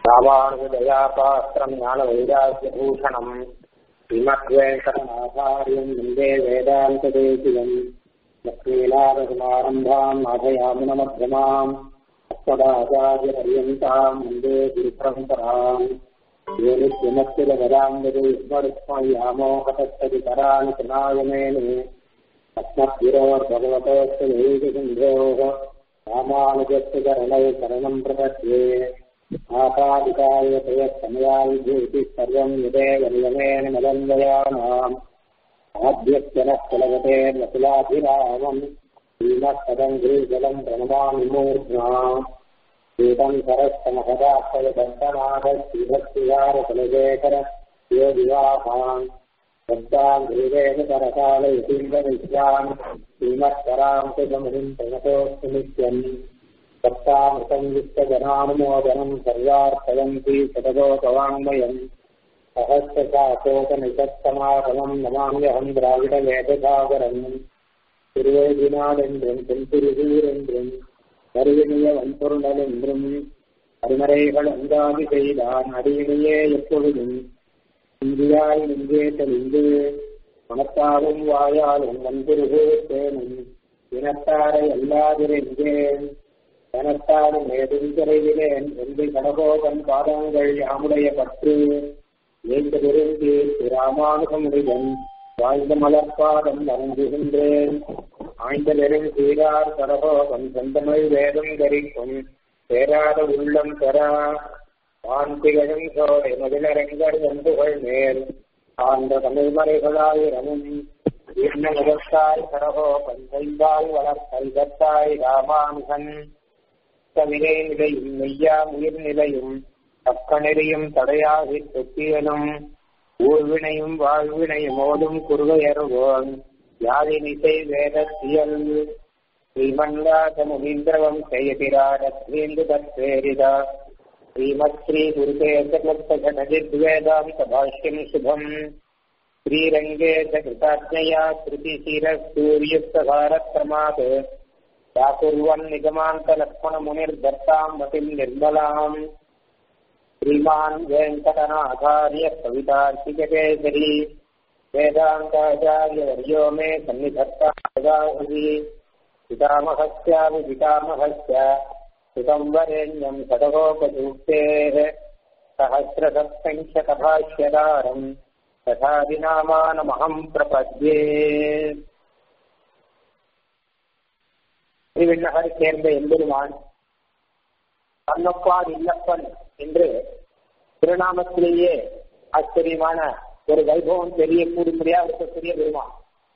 ராமானுஜதயாபாத்திரம் ஞானவைராக்கியபூஷணம் ஸ்ரீமத்வேங்கடநாதாரியம் வந்தே வேதாந்ததேசியம் லக்ஷ்மீநாதகுமாரம்பாம் நாதயாமுனமध्यமாம் அஸ்மதாச்சாரியபர்யந்தாம் வந்தே குருபரம்பராம் யோனித்யமத்திரவராந்ததேஸ்வருக்மயாமோகதத்ததிகராணி பிரணாயமேனு अस्मद्गिरोर्भगवतोऽस्तुलेखसिन्धोः रामानुजस्य करणौ शरणम् प्रपद्ये आपादिकाय तयस्तमया विभूतिः सर्वम् यदेव नियमेन मदन्वयानाम् आद्यस्य नः कुलगते नकुलाभिरामम् श्रीमत्पदम् गुरुजलम् प्रणमामि मूर्ध्ना एतम् सरस्तमहदाक्षयदन्तनाथ श्रीभक्तिहारकुलशेखर योगिवाहान् शब्दान् ध्रुवेशकरकालयतीन्द्रविद्यान् श्रीमत्पराम् सुगमुनिम् प्रणतोऽस्तु नित्यम् सप्तामृतम् युक्तजनानुमोदनम् सर्वार्थयन्ति शतगोपवाङ्मयम् सहस्रशाकोपनिषत्समागमम् नमाम्यहम् द्राविडवेदसागरम् திருவேதினாடென்றும் தென்திருவீரென்றும் கருவினிய வன்பொருளென்றும் அருமறைகள் அந்தாதி செய்தான் அடியினையே எப்பொழுதும் இந்தியாய் நின்றே தெளிந்து மனத்தாலும் வாயாலும் வந்திருகே தேனும் இனத்தாரை அல்லாதிருந்தேன் தனத்தாலும் ஏதுங்கரையிலேன் என்று கடகோபன் பாதங்கள் யாமுடைய பற்று ஏந்த விரும்பி ராமானுகமுடிவன் வாழ்ந்த மலர்பாதம் வணங்குகின்றேன் ஆய்ந்த வெறும் சீரார் கடகோபன் செந்தமிழ் வேதம் தரிக்கும் சேராத உள்ளம் பெறா வான் திகழும் சோலை மதிலரங்கர் வந்துகள் மேல் ஆழ்ந்த தமிழ்மறைகளாயிரமும் என்ன முதற்காய் கடகோ பஞ்சைந்தாய் வளர்க்கல்கத்தாய் ராமானுகன் தவிரை நிலையும் மெய்யா உயிர் நிலையும் தக்கநெறியும் தடையாகி தொக்கியலும் ஊழ்வினையும் வாழ்வினையும் ஓடும் குறுகையருவோன் யாதினிசை வேதத்தியல் ஸ்ரீமன்லாதமுனீந்திரவம் செய்யதிராடத்வேந்து தத்வேரிதா श्रीमत्श्री गुरुकेशमुक्तघटजिद्वेदान्तभाष्यम् शुभम् श्रीरङ्गे च कृताज्ञया श्रुतिशिरसूर्युक्तभारक्रमात् व्याकुर्वन् निगमान्तलक्ष्मणमुनिर्दत्ताम् मतिम् निर्मलाम् श्रीमान् वेङ्कटनाथार्य कवितार्थिककेसरी वेदान्ताचार्यवर्यो मे सन्निधत्तादाहृति पितामहस्यापि पितामहस्य सुसंवरेण्यम् सदगोपसूक्तेः सहस्रसत्सङ्ख्यकभाष्यदारम् तथादिनामानमहम् प्रपद्ये திருவிண்ணகரை சேர்ந்த எம்பெருமான் தன்னப்பார் இல்லப்பன் என்று திருநாமத்திலேயே ஆச்சரியமான ஒரு வைபவம் தெரியக்கூடியபடியாக இருக்கக்கூடிய பெருமான்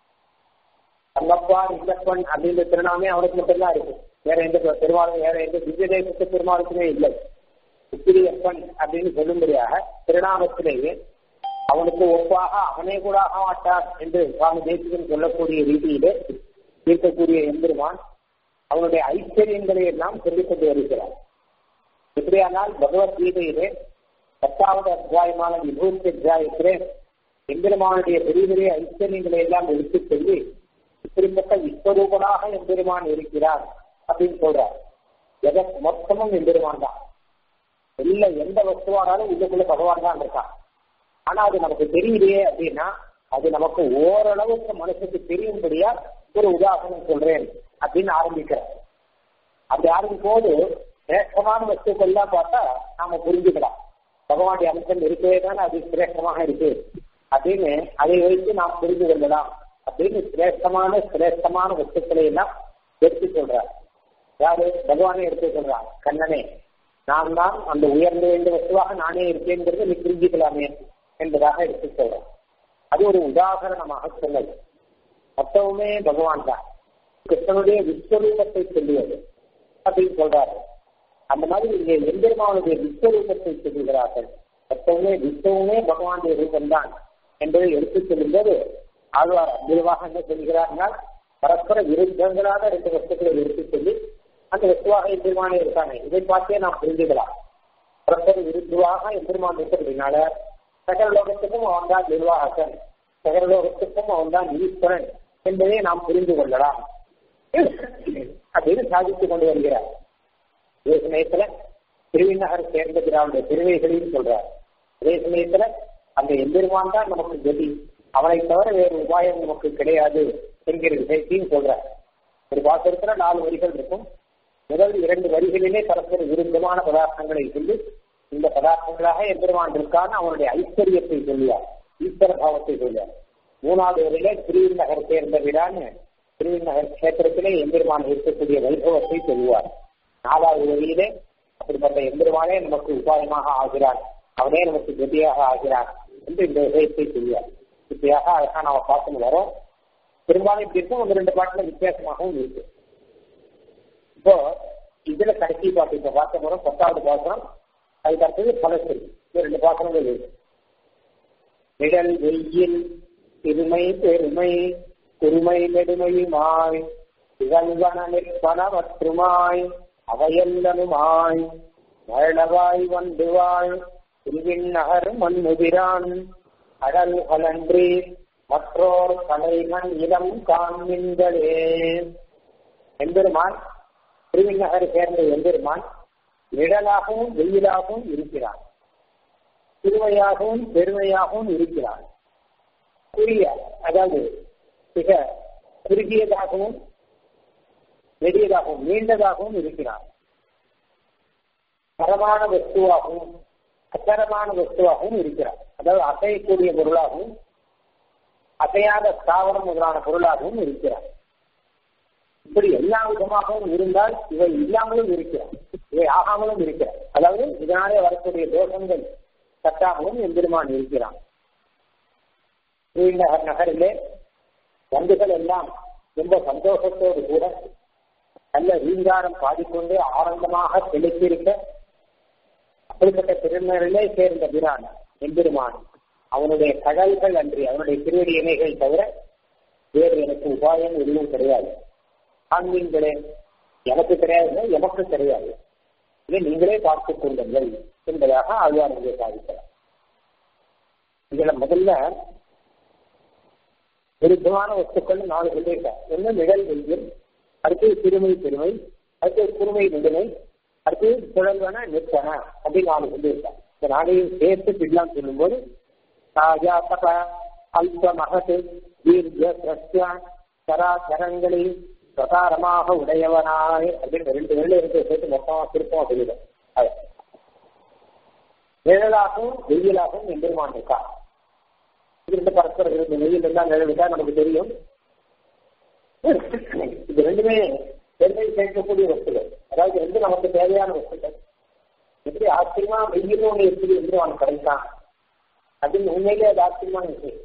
தன்னப்பார் இல்லப்பன் அப்படின்ற திருநாமே அவனுக்கு மட்டும்தான் இருக்கு வேற எந்த பெருமாளும் வேற எந்த திவ்ய தேசத்து பெருமாளுக்குமே இல்லை உத்திரியப்பன் அப்படின்னு சொல்லும்படியாக திருநாமத்திலேயே அவனுக்கு ஒப்பாக அவனே கூட ஆக மாட்டான் என்று சுவாமி தேசிகன் சொல்லக்கூடிய ரீதியிலே இருக்கக்கூடிய எம்பெருமான் அவனுடைய ஐஸ்வர்யங்களை எல்லாம் சொல்லிக் கொண்டு வருகிறார் எப்படியானால் பகவத்கீதையிலே பத்தாவது அத்தியாயமான விபூத்தி அத்தியாயத்திலே எம்பெருமானுடைய பெரிய பெரிய ஐஸ்வர்யங்களை எல்லாம் எடுத்துச் சொல்லி இப்படிப்பட்ட விஸ்வரூபனாக எம்பெருமான் இருக்கிறார் அப்படின்னு சொல்றார் எதை மொத்தமும் எம்பெருமான் தான் இல்ல எந்த வஸ்துவானாலும் உள்ளுக்குள்ள பகவான் தான் இருக்கான் ஆனா அது நமக்கு தெரியலையே அப்படின்னா அது நமக்கு ஓரளவுக்கு மனசுக்கு தெரியும்படியா ஒரு உதாரணம் சொல்றேன் அப்படின்னு ஆரம்பிக்கிறேன் அப்படி ஆரம்பிக்கும் போது சிரேஷ்டமான வஸ்துக்கள் எல்லாம் பார்த்தா நாம புரிஞ்சுக்கலாம் பகவானுடைய அம்சம் இருக்கவே தானே அது சிரேஷ்டமாக இருக்கு அப்படின்னு அதை வைத்து நாம் புரிந்து கொள்ளலாம் அப்படின்னு சிரேஷ்டமான சிரேஷ்டமான வஸ்துக்களை எல்லாம் எடுத்து சொல்றார் யாரு பகவானே எடுத்து சொல்றான் கண்ணனே நான் தான் அந்த உயர்ந்த வேண்டிய வஸ்துவாக நானே இருக்கேங்கிறது நீ புரிஞ்சுக்கலாமே என்பதாக எடுத்து சொல்றேன் அது ஒரு உதாகரணமாக சொன்னது மொத்தமுமே பகவான் தான் கிருஷ்ணனுடைய விஸ்வரூபத்தை சொல்லுவது அப்படின்னு சொல்றாரு அந்த மாதிரி இங்கே எம்பெருமானுடைய விஸ்வரூபத்தை சொல்லுகிறார்கள் மொத்தமுமே விஸ்வமுமே பகவானுடைய ரூபம்தான் என்பதை எடுத்து சொல்லும்போது ஆழ்வார் அற்புதமாக என்ன சொல்கிறார்கள் பரஸ்பர விருத்தங்களாக ரெண்டு வஸ்துக்களை எடுத்து சொல்லி அந்த வஸ்துவாக எம்பெருமானே இருக்காங்க இதை பார்த்தே நாம் புரிஞ்சுக்கலாம் பரஸ்பர விருத்துவாக எம்பெருமான் இருக்கிறதுனால சகல லோகத்துக்கும் அவன் தான் நிர்வாகன் சகல லோகத்துக்கும் அவன் தான் ஈஸ்வரன் என்பதை நாம் புரிந்து கொள்ளலாம் அப்படின்னு சாதித்துக் கொண்டு வருகிறார் இதே சமயத்துல திருவிநகர் சேர்ந்த பிராவுடைய திருவைகளையும் சொல்றார் அதே சமயத்துல அந்த எம்பெருமான் தான் நமக்கு கதி அவனை தவிர வேறு உபாயம் நமக்கு கிடையாது என்கிற விஷயத்தையும் சொல்றார் ஒரு பாத்திரத்துல நாலு வரிகள் இருக்கும் முதல் இரண்டு வரிகளிலே பரஸ்பர விருத்தமான பதார்த்தங்களை சொல்லி இந்த பதார்த்தங்களாக எம்பெருமான் இருக்கான்னு அவனுடைய ஐஸ்வர்யத்தை சொல்லியார் ஈஸ்வர பாவத்தை சொல்லியார் மூணாவது வரையில திருவிநகர் சேர்ந்த விழான்னு திருவிநகர் கஷேத்திரத்திலே எம்பெருமான் இருக்கக்கூடிய வைபவத்தை சொல்லுவார் நாலாவது வரியிலே அப்படிப்பட்ட எம்பெருமானே நமக்கு உபாயமாக ஆகிறான் அவனே நமக்கு கதியாக ஆகிறான் என்று இந்த விஷயத்தை சொல்லுவார் இப்படியாக அழகா நாம பார்த்துன்னு வரோம் பெரும்பாலும் இப்படி இருக்கும் ஒன்று ரெண்டு பாட்டுல வித்தியாசமாகவும் இருக்கு இப்போ இதுல கடைசி பாட்டு இப்ப பார்த்த போறோம் பத்தாவது பாசனம் அதுக்கு அடுத்தது பலசு இது ரெண்டு பாசனங்கள் இருக்கு நிழல் வெயில் இருமை பெருமை குருமை நெடுமையுமாய் இகழ்வன நிற்பனவற்றுமாய் அவையல்லனுமாய் மழவாய் வந்துவாய் திருவின் நகர் மண்ணுதிரான் அடல் அலன்றி மற்றோர் கலைமண் இளம் காண்மின்களே எம்பெருமான் திருவிநகர் சேர்ந்த எம்பெருமான் நிழலாகவும் வெயிலாகவும் இருக்கிறான் திருமையாகவும் பெருமையாகவும் இருக்கிறான் குறுகிய அதாவது மிக குறுகியதாகவும் நெடியதாகவும் நீண்டதாகவும் இருக்கிறான் தரமான வஸ்துவாகவும் அச்சரமான வஸ்துவாகவும் இருக்கிறார் அதாவது அசையக்கூடிய பொருளாகவும் அசையாத ஸ்தாவரம் முதலான பொருளாகவும் இருக்கிறார் இப்படி எல்லா விதமாகவும் இருந்தால் இவை இல்லாமலும் இருக்கிறார் இவை ஆகாமலும் இருக்கிறார் அதாவது இதனாலே வரக்கூடிய தோஷங்கள் தட்டாமலும் எம்பெருமான் இருக்கிறான் ஸ்ரீநகர் நகரிலே வந்துகள் எல்லாம் ரொம்ப சந்தோஷத்தோடு கூட நல்ல ரீங்காரம் பாடிக்கொண்டு ஆனந்தமாக செலுத்தியிருக்க அப்படிப்பட்ட திருநகரிலே சேர்ந்த பிரான் எம்பெருமான் அவனுடைய கடல்கள் அன்றி அவனுடைய திருவடி இணைகள் தவிர வேறு எனக்கு உபாயம் எதுவும் கிடையாது ஆன்மீன்களே எனக்கு கிடையாது எமக்கு கிடையாது இதை நீங்களே பார்த்துக் கொள்ளுங்கள் என்பதாக ஆழ்வார் இங்கே சாதிக்கிறார் இதுல முதல்ல விருத்தமான வஸ்துக்கள் நாலு சொல்லியிருக்கார் ஒன்று நிழல் வெயில் அடுத்தது சிறுமை பெருமை அடுத்தது குறுமை நெடுமை அடுத்தது சுழல்வன நிற்பன அப்படின்னு நாலு சொல்லியிருக்கார் இந்த நாளையும் சேர்த்து பிடலாம் சொல்லும்போது ராஜா தப அல்ப மகத்து தீர்க்க சிரஸ்யா சராசரங்களை பிரகாரமாக உடையவனாய் அப்படின்னு ரெண்டு வெள்ளை இருக்கு சேர்த்து மொத்தமா திருப்பம் சொல்லிடும் அது நிழலாகவும் வெயிலாகவும் எம்பெருமான் இருக்கா இது பரஸ்பர விருது வெயில் எல்லாம் நிழலுக்கா நமக்கு தெரியும் இது ரெண்டுமே பெருமை சேர்க்கக்கூடிய வஸ்துகள் அதாவது ரெண்டு நமக்கு தேவையான வஸ்துகள் எப்படி ஆச்சரியமா வெயிலும் ஒன்று எப்படி என்று அவன் கிடைத்தான் அப்படின்னு உண்மையிலே அது ஆச்சரியமான விஷயம்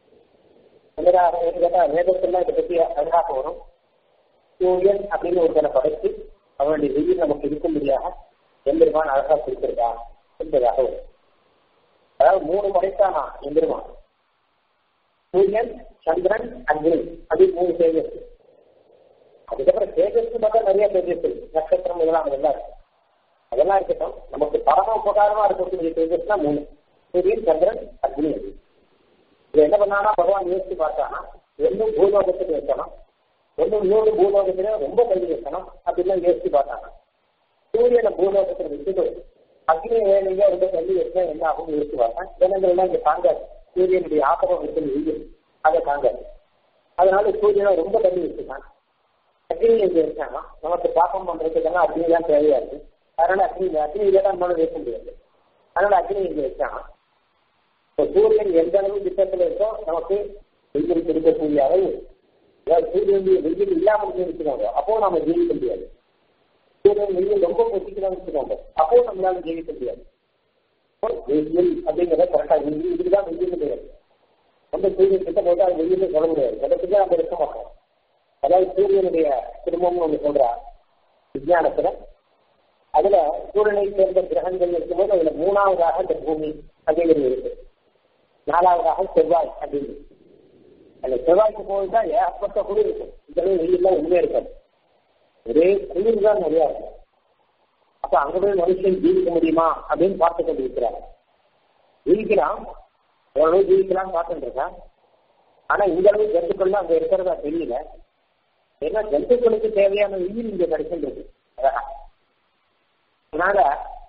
கேட்டா வேதத்தெல்லாம் இதை பற்றி அழகாக வரும் சூரியன் அப்படின்னு ஒருத்தனை படைத்து அவனுடைய வெயில் நமக்கு இருக்கும்படியாக எம்பெருமான் அழகா கொடுத்திருக்கா என்பதாக வரும் அதாவது மூணு படைத்தானா எம்பெருமான் சூரியன் சந்திரன் அக்னி அது மூணு தேஜஸ் அதுக்கப்புறம் தேஜஸ் பார்த்தா நிறைய தேஜஸ் நட்சத்திரம் இதெல்லாம் அதெல்லாம் இருக்கு அதெல்லாம் இருக்கட்டும் நமக்கு பரம உபகாரமா இருக்கக்கூடிய தேஜஸ்னா மூணு சூரியன் சந்திரன் அக்னி அது இது என்ன பண்ணானா பகவான் யோசிச்சு பார்த்தானா ரெண்டும் பூலோகத்துக்கு வைக்கணும் ஒன்றும் இன்னொரு பூலோகத்துல ரொம்ப கல்வி வைக்கணும் அப்படிலாம் யோசிச்சு பார்த்தாங்க சூரியனை பூலோகத்துல வச்சுட்டு அக்னி வேலைங்க ரொம்ப கல்வி வச்சா என்ன ஆகும் யோசிச்சு பார்த்தேன் ஜனங்கள் எல்லாம் இங்க தாங்காது சூரியனுடைய ஆபரம் இருக்குது வெயில் அதை தாங்காது அதனால சூரியனை ரொம்ப கல்வி வச்சுட்டான் அக்னி எங்க இருக்காங்க நமக்கு பாப்பம் பண்றதுக்கெல்லாம் அக்னி தான் தேவையா இருக்கு அதனால அக்னி அக்னியில தான் நம்மளால வைக்க முடியாது அதனால அக்னி இங்க வச்சான் இப்போ சூரியன் எந்த அளவு திட்டத்தில் இருக்கோ நமக்கு வெயில் கொடுக்கக்கூடிய அளவு சூரியன் வெயில் இல்லாமல் வச்சுக்கோங்க அப்போ நம்ம ஜீவிக்க முடியாது சூரியன் வெயில் ரொம்ப கொட்டிக்கலாம் வச்சுக்கோங்க அப்போ நம்மளால ஜீவிக்க முடியாது வெயில் அப்படிங்கிறத கரெக்டா வெயில் இதுதான் வெயில் கிடையாது ரொம்ப சூரியன் கிட்ட போட்டு அது வெயில் சொல்ல முடியாது இடத்துக்கு நம்ம இருக்க மாட்டோம் அதாவது சூரியனுடைய குடும்பம்னு ஒன்று சொல்றா விஜயானத்துல அதுல சூரியனை சேர்ந்த கிரகங்கள் இருக்கும்போது அதுல மூணாவதாக இந்த பூமி அப்படிங்கிறது இருக்கு நாலாவதாக செவ்வாய் அப்படிங்கிறது அந்த செவ்வாய்க்கு போகுதுதான் ஏகப்பட்ட குளிர் இருக்கும் இதெல்லாம் வெயில்லாம் உண்மையா இருக்காது ஒரே குளிர் தான் நிறையா இருக்கும் அப்ப அங்க போய் மனுஷன் ஜீவிக்க முடியுமா அப்படின்னு பார்த்து கொண்டு இருக்கிறாங்க ஜீவிக்கலாம் ஓரளவு ஜீவிக்கலாம் பார்த்துட்டு இருக்கான் ஆனா இந்த அளவு ஜந்துக்கள்லாம் அங்க இருக்கிறதா தெரியல ஏன்னா ஜந்துக்களுக்கு தேவையான வெயில் இங்க கிடைக்கின்றது அதனால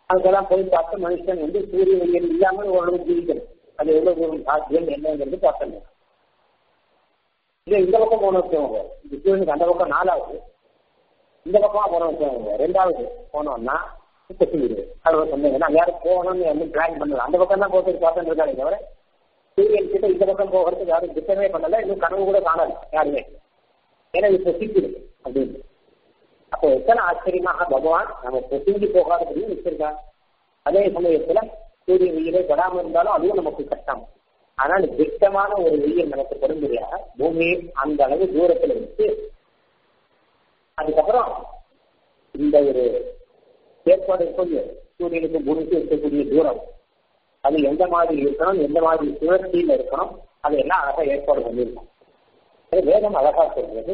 அதுக்கெல்லாம் போய் பார்த்து மனுஷன் வந்து சூரிய வெயில் இல்லாமல் ஓரளவு ஜீவிக்கணும் அது எவ்வளவு தூரம் சாத்தியம் என்னங்கிறது பார்க்கணும் இல்லை இந்த பக்கம் போன வச்சவங்க இந்த சூரியனுக்கு அந்த பக்கம் நாலாவது இந்த பக்கமா போன வச்சவங்க ரெண்டாவது போனோம்னா கொட்டிவிடுது அது சொன்னீங்க நான் யாரும் போகணும்னு வந்து பிளான் பண்ணல அந்த பக்கம் தான் போட்டு பார்த்துட்டு இருக்காங்க தவிர சூரியன் கிட்ட இந்த பக்கம் போகிறதுக்கு யாரும் திட்டமே பண்ணல இன்னும் கனவு கூட காணல யாருமே ஏன்னா இது பொசிக்குது அப்படின்னு அப்போ எத்தனை ஆச்சரியமாக பகவான் நம்ம பொசிஞ்சு போகாதபடியும் வச்சிருக்கான் அதே சமயத்துல சூரிய வெயிலே படாம இருந்தாலும் அதுவும் நமக்கு கஷ்டம் ஆனால் திட்டமான ஒரு வெயில் நமக்கு படும்படியாக பூமியை அந்த அளவு தூரத்துல வச்சு அதுக்கப்புறம் இந்த ஒரு ஏற்பாடு இருக்கும் சூரியனுக்கு பூமிக்கு இருக்கக்கூடிய தூரம் அது எந்த மாதிரி இருக்கணும் எந்த மாதிரி சுழற்சியில் இருக்கணும் அதையெல்லாம் அழகா ஏற்பாடு பண்ணியிருக்கோம் அது வேதம் அழகா சொல்றது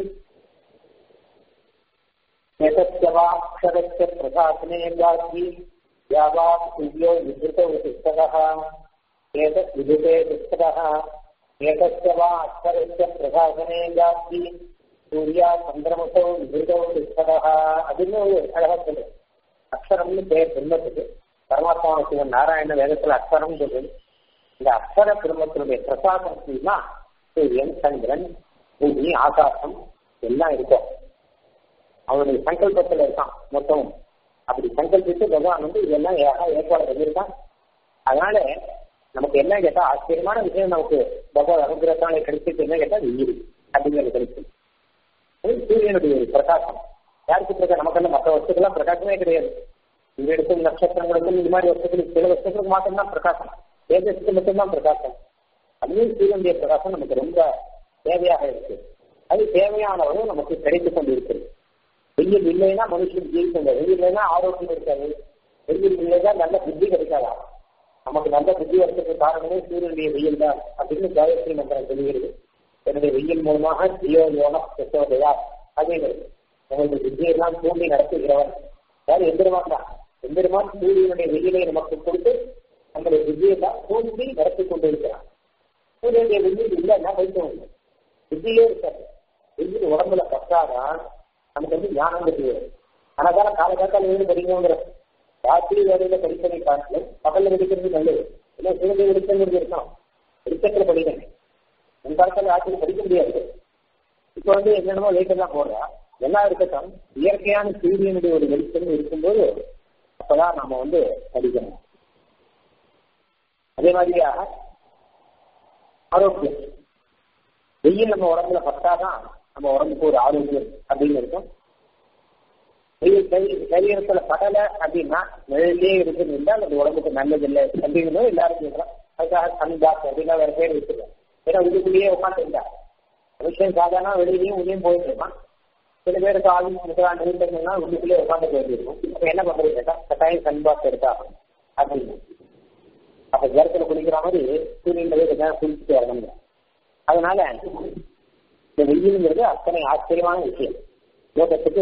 एतस्यवाक्षरस्य प्रशासने गात्री या वा सूर्यो विधृतौ पुस्तकः एतत् विधुते पुस्तकः एतस्य वा अक्षरस्य प्रशासने गात्री சூர்யா சந்திரமசோ விருதோ புஸ்தகா அப்படின்னு ஒரு அழகா சொல்லு அக்ஷரம்னு பேர் பிரம்மத்துக்கு பரமாத்மா சிவன் நாராயண வேதத்துல அக்ஷரம் சொல்றது இந்த அக்ஷர பிரம்மத்தினுடைய பிரசாதம்னா சூரியன் சந்திரன் பூமி ஆகாசம் எல்லாம் இருக்கும் அவனுடைய சங்கல்பத்துல இருக்கான் மொத்தமும் அப்படி சங்கல்பித்து பகவான் வந்து இதெல்லாம் ஏற்பாடு பண்ணியிருக்கான் அதனால நமக்கு என்ன கேட்டா ஆச்சரியமான விஷயம் நமக்கு பகவான் அனுகிரகத்தான கிடைச்சிட்டு என்ன கேட்டா வெயில் அப்படிங்கிறது கிடைக்கும் சூரியனுடைய ஒரு பிரகாசம் யாருக்கு பிரகாசம் நமக்கு வந்து மற்ற வஸ்துக்கெல்லாம் பிரகாசமே கிடையாது இங்க இருக்கும் நட்சத்திரங்களுக்கும் இந்த மாதிரி வஸ்துக்களுக்கு சில வஸ்துக்களுக்கு மட்டும்தான் பிரகாசம் தேஜஸுக்கு மட்டும்தான் பிரகாசம் அதுவும் சூரியனுடைய பிரகாசம் நமக்கு ரொம்ப தேவையாக இருக்கு அது தேவையான அளவு நமக்கு கிடைத்துக் கொண்டு இருக்கிறது வெயில் இல்லைன்னா மனுஷன் ஜீவிக்க முடியாது வெயில் இல்லைன்னா ஆரோக்கியம் இருக்காது வெயில் இல்லைன்னா நல்ல புத்தி கிடைக்காதா நமக்கு நல்ல புத்தி வரதுக்கு காரணமே சூரியனுடைய வெயில் தான் அப்படின்னு காயத்ரி மந்திரம் சொல்லுகிறது என்னுடைய வெயில் மூலமாக ஜியோ யோனம் பெற்றோதையா அப்படிங்கிறது நம்மளுடைய புத்தியெல்லாம் தூண்டி நடத்துகிறவன் யார் எந்திரமான் தான் எந்திரமான் சூரியனுடைய வெயிலை நமக்கு கொடுத்து நம்முடைய புத்தியெல்லாம் தூண்டி நடத்தி கொண்டு இருக்கிறான் சூரியனுடைய வெயில் இல்லைன்னா வைக்க முடியும் புத்தியே இருக்காது வெயில் உடம்புல பட்டாதான் நமக்கு வந்து ஞானம் வருது ஆனாதான காலகாத்தால் எழுந்து படிக்கணுங்கிற ராத்திரி வேலையில படிப்பதை காட்டிலும் பகல்ல படிக்கிறது நல்லது இல்லை சிறந்த வெளிச்சங்கிறது இருக்கான் வெளிச்சத்துல படிக்கணும் முன் காலத்தில் ராத்திரி படிக்க முடியாது இப்ப வந்து என்னென்னமோ லேட்டெல்லாம் போடுறா எல்லாம் இருக்கட்டும் இயற்கையான சூரியனுடைய ஒரு வெளிச்சம் இருக்கும்போது அப்பதான் நாம வந்து படிக்கணும் அதே மாதிரியா ஆரோக்கியம் வெயில் நம்ம உடம்புல பட்டாதான் நம்ம உடம்புக்கு ஒரு ஆரோக்கியம் அப்படின்னு இருக்கும் சரீரத்துல படலை அப்படின்னா நிழலே இருக்குன்னு இருந்தால் அது உடம்புக்கு நல்லது இல்லை அப்படின்னு எல்லாரும் சொல்றோம் அதுக்காக சன் பாக்ஸ் அப்படின்னா வேற பேர் வச்சுருக்கோம் ஏன்னா உள்ளுக்குள்ளேயே உட்காந்துருந்தா மனுஷன் சாதாரண வெளியிலையும் உள்ளேயும் போயிட்டு இருக்கான் சில பேருக்கு ஆளும் முக்கால் நிறுத்தங்கள்னா உள்ளுக்குள்ளேயே உட்காந்து போயிருக்கும் அப்ப என்ன பண்றது கேட்டா கட்டாயம் சன் பாக்ஸ் எடுத்தாகணும் அப்படின்னு அப்ப ஜரத்துல குளிக்கிற மாதிரி சூரியன்ல போய் கொஞ்சம் குளிச்சுட்டு வரணும் அதனால இந்த வெயிலுங்கிறது அத்தனை ஆச்சரியமான விஷயம் லோகத்துக்கு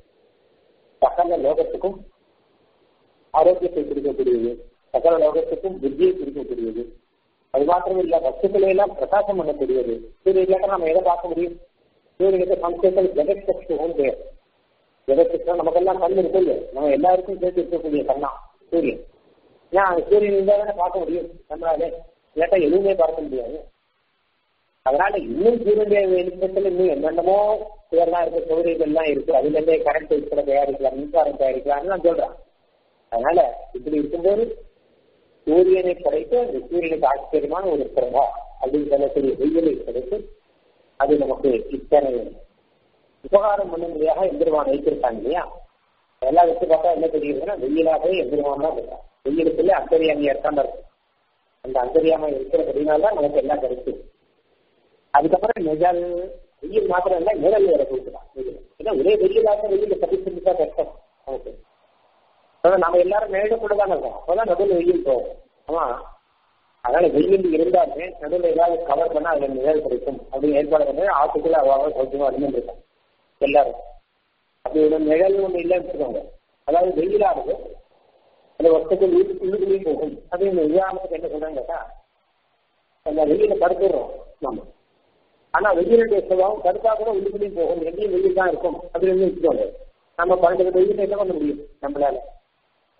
சகல லோகத்துக்கும் ஆரோக்கியத்தை கொடுக்கக்கூடியது சகல லோகத்துக்கும் புத்தியை கொடுக்கக்கூடியது அது மாத்திரம் இல்ல வஸ்துக்களை எல்லாம் பிரகாசம் பண்ணக்கூடியது சூரிய இல்லாட்ட நம்ம எதை பார்க்க முடியும் சூரியனுக்கு சம்ஸ்கிருதம் ஜெகத் சக்தியும் பேர் ஜெகத் சக்தி நமக்கெல்லாம் கண் இருக்கு இல்லையா நம்ம எல்லாருக்கும் சேர்த்து இருக்கக்கூடிய கண்ணா சூரியன் ஏன் சூரியன் இருந்தால் தானே பார்க்க முடியும் நம்மளாலே இல்லாட்டா எதுவுமே பார்க்க முடியாது அதனால இன்னும் சூரியனுடைய வெளிச்சத்துல இன்னும் என்னென்னமோ இதெல்லாம் இருக்கு சௌரியங்கள்லாம் இருக்கு அதுல இருந்தே கரண்ட் உட்பட தயாரிக்கலாம் மின்சாரம் தயாரிக்கலாம்னு நான் சொல்றேன் அதனால இப்படி இருக்கும்போது சூரியனை படைத்து அந்த சூரியனுக்கு ஆச்சரியமான ஒரு பிரபா அப்படின்னு சொல்லக்கூடிய வெயிலை கிடைத்து அது நமக்கு இத்தனை உபகாரம் பண்ணும்படியாக எந்திரவான் வைத்திருக்காங்க இல்லையா அதெல்லாம் வச்சு பார்த்தா என்ன தெரியுதுன்னா வெயிலாகவே எந்திரவான் தான் இருக்கான் வெயிலுக்குள்ள அந்தரியாமையா இருக்காம இருக்கும் அந்த அந்தரியாமை இருக்கிறபடினால்தான் நமக்கு எல்லாம் கிடைக்கும் அதுக்கப்புறம் நிழல் வெயில் மாத்திரம் இல்லை நிழல் வேற கொடுக்கலாம் வெயில் ஏன்னா ஒரே வெயிலாக வெயில் தப்பிச்சுட்டா கஷ்டம் நமக்கு அதான் நம்ம எல்லாரும் நிழல் கூட தானே இருக்கோம் அப்பதான் நடுவில் வெயில் போகும் ஆமா அதனால வெயில் இருந்தாலுமே நடுவில் ஏதாவது கவர் பண்ணா அதுல நிழல் கிடைக்கும் அப்படின்னு ஏற்பாடு பண்ணி ஆத்துக்குள்ள அவ்வளோ சௌக்கியமா இருந்துருக்கோம் எல்லாரும் அப்படி ஒரு நிழல் ஒன்று இல்லைன்னு வச்சுக்கோங்க அதாவது வெயிலானது அந்த வருஷத்துக்கு வீட்டுக்கு உள்ளுக்குள்ளேயும் போகும் அப்படின்னு உதாரணத்துக்கு என்ன சொல்றாங்க கேட்டா அந்த வெயில படுத்துடுறோம் நம்ம ஆனா வெயிலுடைய சுபாவம் கருத்தா கூட உள்ளுக்குள்ளேயும் போகும் எங்கேயும் வெயில் தான் இருக்கும் அப்படின்னு வச்சுக்கோங்க நம்ம பன்னெண்டு வெயில் என்ன பண்ண முடியும் நம்மளால